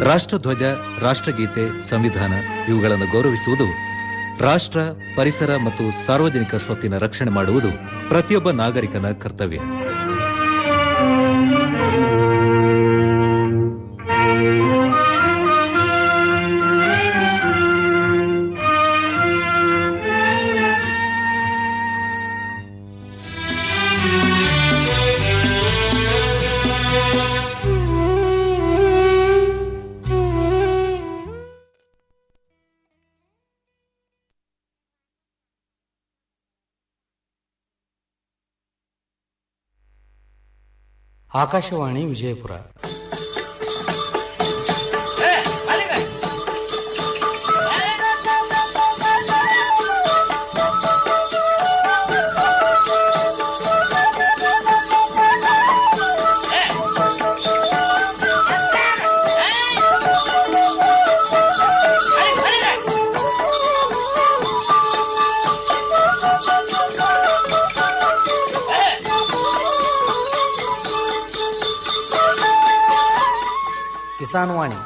ರಾಷ್ಟ್ರಧ್ವಜ ರಾಷ್ಟ್ರಗೀತೆ ಸಂವಿಧಾನ ಇವುಗಳನ್ನು ಗೌರವಿಸುವುದು ರಾಷ್ಟ್ರ ಪರಿಸರ ಮತ್ತು ಸಾರ್ವಜನಿಕ ಸ್ವತ್ತಿನ ರಕ್ಷಣೆ ಮಾಡುವುದು ಪ್ರತಿಯೊಬ್ಬ ನಾಗರಿಕನ ಕರ್ತವ್ಯ ಆಕಾಶವಾಣಿ ವಿಜಯಪುರ ಕಿಸಾನ್ ವಾಣಿ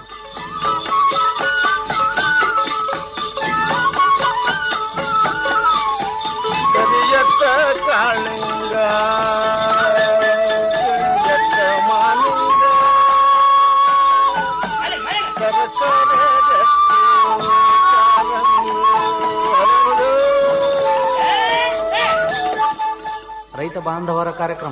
ಕರಿಯತ್ತ ಕಾಳಿಂಗ ಕರಿಯತ್ತ ಮಾಲಿಂಗ ಸರಸರ ರಕ್ತಿ ಕಾಲಂಗಿ ಹರಡು. ರೈತ ಬಾಂಧವರ ಕಾರ್ಯಕ್ರಮ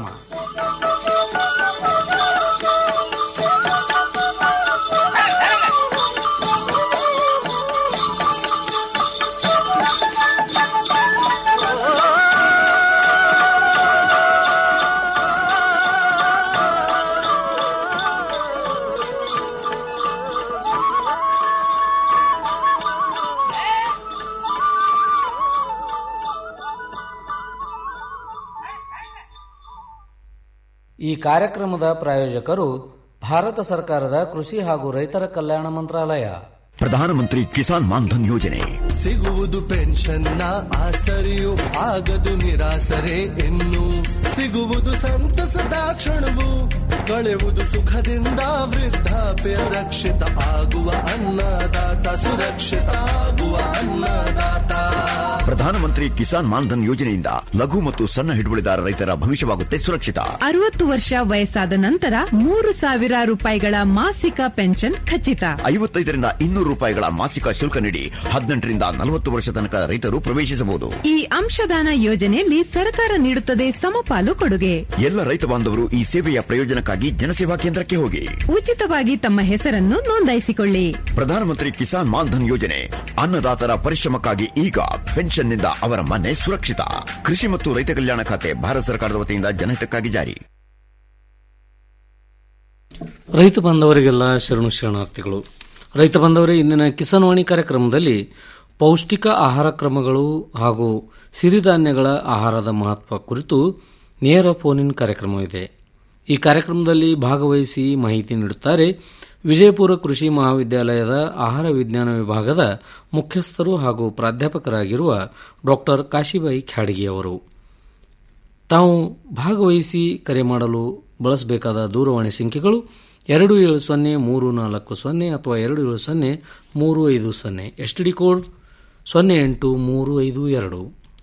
ಈ ಕಾರ್ಯಕ್ರಮದ ಪ್ರಾಯೋಜಕರು ಭಾರತ ಸರ್ಕಾರದ ಕೃಷಿ ಹಾಗೂ ರೈತರ ಕಲ್ಯಾಣ ಮಂತ್ರಾಲಯ ಪ್ರಧಾನಮಂತ್ರಿ ಕಿಸಾನ್ ಮಾನ್ಧನ್ ಯೋಜನೆ ಸಿಗುವುದು ಪೆನ್ಷನ್ನ ಆಸರೆಯು ಆಗದು ನಿರಾಸರೆ ಇನ್ನು ಸಿಗುವುದು ಸಂತಸದ ಕ್ಷಣವು ಕಳೆಯುವುದು ಸುಖದಿಂದ ವೃದ್ಧಾಪ್ಯ ರಕ್ಷಿತ ಆಗುವ ಅನ್ನದಾತ ಸುರಕ್ಷಿತ ಆಗುವ ಅನ್ನದಾತ ಪ್ರಧಾನಮಂತ್ರಿ ಕಿಸಾನ್ ಮಾನ್ಧನ್ ಯೋಜನೆಯಿಂದ ಲಘು ಮತ್ತು ಸಣ್ಣ ಹಿಡುವಳಿದಾರ ರೈತರ ಭವಿಷ್ಯವಾಗುತ್ತೆ ಸುರಕ್ಷಿತ ಅರವತ್ತು ವರ್ಷ ವಯಸ್ಸಾದ ನಂತರ ಮೂರು ಸಾವಿರ ರೂಪಾಯಿಗಳ ಮಾಸಿಕ ಪೆನ್ಷನ್ ಖಚಿತ ಐವತ್ತೈದರಿಂದ ಇನ್ನೂರು ರೂಪಾಯಿಗಳ ಮಾಸಿಕ ಶುಲ್ಕ ನೀಡಿ ಹದಿನೆಂಟರಿಂದ ನಲವತ್ತು ವರ್ಷ ತನಕ ರೈತರು ಪ್ರವೇಶಿಸಬಹುದು ಈ ಅಂಶದಾನ ಯೋಜನೆಯಲ್ಲಿ ಸರ್ಕಾರ ನೀಡುತ್ತದೆ ಸಮಪಾಲು ಕೊಡುಗೆ ಎಲ್ಲ ರೈತ ಬಾಂಧವರು ಈ ಸೇವೆಯ ಪ್ರಯೋಜನಕ್ಕಾಗಿ ಜನಸೇವಾ ಕೇಂದ್ರಕ್ಕೆ ಹೋಗಿ ಉಚಿತವಾಗಿ ತಮ್ಮ ಹೆಸರನ್ನು ನೋಂದಾಯಿಸಿಕೊಳ್ಳಿ ಪ್ರಧಾನಮಂತ್ರಿ ಕಿಸಾನ್ ಮಾನ್ಧನ್ ಯೋಜನೆ ಅನ್ನದಾತರ ಪರಿಶ್ರಮಕ್ಕಾಗಿ ಈಗ ಪೆನ್ಷನ್ನಿಂದ ಅವರ ಮನೆ ಸುರಕ್ಷಿತ ಕೃಷಿ ಮತ್ತು ರೈತ ಕಲ್ಯಾಣ ಖಾತೆ ಭಾರತ ಸರ್ಕಾರದ ವತಿಯಿಂದ ಜನಹಿತಕ್ಕಾಗಿ ಜಾರಿ ರೈತ ಬಾಂಧವರಿಗೆಲ್ಲ ಶರಣು ಶರಣಾರ್ಥಿಗಳು ರೈತ ಬಾಂಧವರೇ ಇಂದಿನ ಕಿಸಾನ್ ವಾಣಿ ಕಾರ್ಯಕ್ರಮದಲ್ಲಿ ಪೌಷ್ಟಿಕ ಆಹಾರ ಕ್ರಮಗಳು ಹಾಗೂ ಸಿರಿಧಾನ್ಯಗಳ ಆಹಾರದ ಮಹತ್ವ ಕುರಿತು ನೇರ ಫೋನ್ ಇನ್ ಕಾರ್ಯಕ್ರಮವಿದೆ ಈ ಕಾರ್ಯಕ್ರಮದಲ್ಲಿ ಭಾಗವಹಿಸಿ ಮಾಹಿತಿ ನೀಡುತ್ತಾರೆ ವಿಜಯಪುರ ಕೃಷಿ ಮಹಾವಿದ್ಯಾಲಯದ ಆಹಾರ ವಿಜ್ಞಾನ ವಿಭಾಗದ ಮುಖ್ಯಸ್ಥರು ಹಾಗೂ ಪ್ರಾಧ್ಯಾಪಕರಾಗಿರುವ ಡಾಕ್ಟರ್ ಕಾಶಿಬಾಯಿ ಖ್ಯಾಡಗಿ ಅವರು ತಾವು ಭಾಗವಹಿಸಿ ಕರೆ ಮಾಡಲು ಬಳಸಬೇಕಾದ ದೂರವಾಣಿ ಸಂಖ್ಯೆಗಳು ಎರಡು ಏಳು ಸೊನ್ನೆ ಮೂರು ನಾಲ್ಕು ಸೊನ್ನೆ ಅಥವಾ ಎರಡು ಏಳು ಸೊನ್ನೆ ಮೂರು ಐದು ಸೊನ್ನೆ ಎಸ್ ಡಿ ಕೋಡ್ ಸೊನ್ನೆ ಎಂಟು ಮೂರು ಐದು ಎರಡು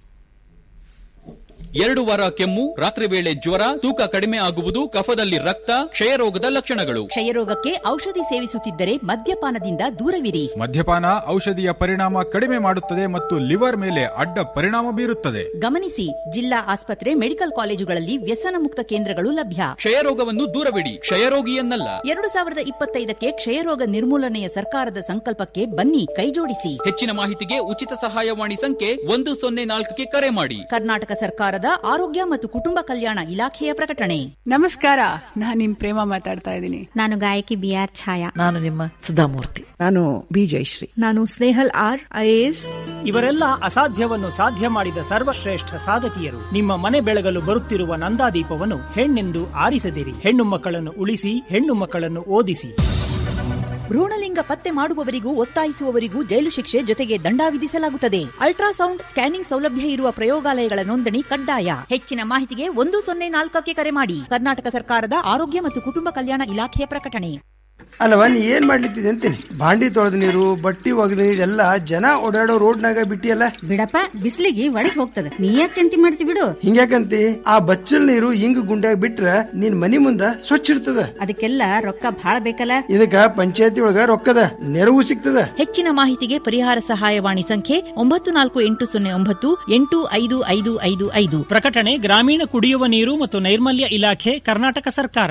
ಎರಡು ವಾರ ಕೆಮ್ಮು ರಾತ್ರಿ ವೇಳೆ ಜ್ವರ ತೂಕ ಕಡಿಮೆ ಆಗುವುದು ಕಫದಲ್ಲಿ ರಕ್ತ ಕ್ಷಯರೋಗದ ಲಕ್ಷಣಗಳು ಕ್ಷಯರೋಗಕ್ಕೆ ಔಷಧಿ ಸೇವಿಸುತ್ತಿದ್ದರೆ ಮದ್ಯಪಾನದಿಂದ ದೂರವಿರಿ ಮದ್ಯಪಾನ ಔಷಧಿಯ ಪರಿಣಾಮ ಕಡಿಮೆ ಮಾಡುತ್ತದೆ ಮತ್ತು ಲಿವರ್ ಮೇಲೆ ಅಡ್ಡ ಪರಿಣಾಮ ಬೀರುತ್ತದೆ ಗಮನಿಸಿ ಜಿಲ್ಲಾ ಆಸ್ಪತ್ರೆ ಮೆಡಿಕಲ್ ಕಾಲೇಜುಗಳಲ್ಲಿ ವ್ಯಸನ ಮುಕ್ತ ಕೇಂದ್ರಗಳು ಲಭ್ಯ ಕ್ಷಯರೋಗವನ್ನು ದೂರವಿಡಿ ಕ್ಷಯರೋಗಿಯನ್ನಲ್ಲ ಎರಡು ಸಾವಿರದ ಇಪ್ಪತ್ತೈದಕ್ಕೆ ಕ್ಷಯರೋಗ ನಿರ್ಮೂಲನೆಯ ಸರ್ಕಾರದ ಸಂಕಲ್ಪಕ್ಕೆ ಬನ್ನಿ ಕೈಜೋಡಿಸಿ ಹೆಚ್ಚಿನ ಮಾಹಿತಿಗೆ ಉಚಿತ ಸಹಾಯವಾಣಿ ಸಂಖ್ಯೆ ಒಂದು ಸೊನ್ನೆ ನಾಲ್ಕಕ್ಕೆ ಕರೆ ಮಾಡಿ ಕರ್ನಾಟಕ ಸರ್ಕಾರದ ಆರೋಗ್ಯ ಮತ್ತು ಕುಟುಂಬ ಕಲ್ಯಾಣ ಇಲಾಖೆಯ ಪ್ರಕಟಣೆ ನಮಸ್ಕಾರ ನಾನು ನಿಮ್ ಪ್ರೇಮ ಮಾತಾಡ್ತಾ ಇದ್ದೀನಿ ನಾನು ಗಾಯಕಿ ಬಿ ಆರ್ ಛಾಯಾ ನಾನು ನಿಮ್ಮ ಸುಧಾಮೂರ್ತಿ ನಾನು ಬಿ ಜಯಶ್ರೀ ನಾನು ಸ್ನೇಹಲ್ ಆರ್ ಐಎಎಸ್ ಇವರೆಲ್ಲ ಅಸಾಧ್ಯವನ್ನು ಸಾಧ್ಯ ಮಾಡಿದ ಸರ್ವಶ್ರೇಷ್ಠ ಸಾಧಕಿಯರು ನಿಮ್ಮ ಮನೆ ಬೆಳಗಲು ಬರುತ್ತಿರುವ ನಂದಾದೀಪವನ್ನು ಹೆಣ್ಣೆಂದು ಆರಿಸದಿರಿ ಹೆಣ್ಣು ಮಕ್ಕಳನ್ನು ಉಳಿಸಿ ಹೆಣ್ಣು ಮಕ್ಕಳನ್ನು ಓದಿಸಿ ಭ್ರೂಣಲಿಂಗ ಪತ್ತೆ ಮಾಡುವವರಿಗೂ ಒತ್ತಾಯಿಸುವವರಿಗೂ ಜೈಲು ಶಿಕ್ಷೆ ಜೊತೆಗೆ ದಂಡ ವಿಧಿಸಲಾಗುತ್ತದೆ ಅಲ್ಟ್ರಾಸೌಂಡ್ ಸ್ಕ್ಯಾನಿಂಗ್ ಸೌಲಭ್ಯ ಇರುವ ಪ್ರಯೋಗಾಲಯಗಳ ನೋಂದಣಿ ಕಡ್ಡಾಯ ಹೆಚ್ಚಿನ ಮಾಹಿತಿಗೆ ಒಂದು ಸೊನ್ನೆ ನಾಲ್ಕಕ್ಕೆ ಕರೆ ಮಾಡಿ ಕರ್ನಾಟಕ ಸರ್ಕಾರದ ಆರೋಗ್ಯ ಮತ್ತು ಕುಟುಂಬ ಕಲ್ಯಾಣ ಇಲಾಖೆಯ ಪ್ರಕಟಣೆ ಅಲ್ಲವ ನೀ ಏನ್ ಮಾಡ್ಲಿತ್ತಿದೆ ಅಂತೀನಿ ಬಾಂಡಿ ತೊಳೆದ ನೀರು ಬಟ್ಟಿ ಒಗೆದ ನೀರು ಎಲ್ಲ ಜನ ಓಡಾಡೋ ರೋಡ್ನಾಗ ಬಿಟ್ಟಿಯಲ್ಲ ಬಿಡಪ್ಪ ಬಿಸಿಲಿಗೆ ಒಳಗ್ ಹೋಗ್ತದ ನೀ ಯಾಕೆ ಚಿಂತೆ ಮಾಡ್ತಿ ಬಿಡು ಹಿಂಗ್ಯಾಕಂತಿ ಆ ಬಚ್ಚಲ್ ನೀರು ಹಿಂಗ್ ಗುಂಡ್ಯಾಗ ಬಿಟ್ರ ನಿನ್ ಮನಿ ಮುಂದ ಸ್ವಚ್ಛ ಇರ್ತದ ಅದಕ್ಕೆಲ್ಲ ರೊಕ್ಕ ಭಾಳ ಬೇಕಲ್ಲ ಇದಕ್ಕ ಪಂಚಾಯತಿ ಒಳಗ ರೊಕ್ಕದ ನೆರವು ಸಿಗ್ತದ ಹೆಚ್ಚಿನ ಮಾಹಿತಿಗೆ ಪರಿಹಾರ ಸಹಾಯವಾಣಿ ಸಂಖ್ಯೆ ಒಂಬತ್ತು ನಾಲ್ಕು ಎಂಟು ಸೊನ್ನೆ ಒಂಬತ್ತು ಎಂಟು ಐದು ಐದು ಐದು ಐದು ಪ್ರಕಟಣೆ ಗ್ರಾಮೀಣ ಕುಡಿಯುವ ನೀರು ಮತ್ತು ನೈರ್ಮಲ್ಯ ಇಲಾಖೆ ಕರ್ನಾಟಕ ಸರ್ಕಾರ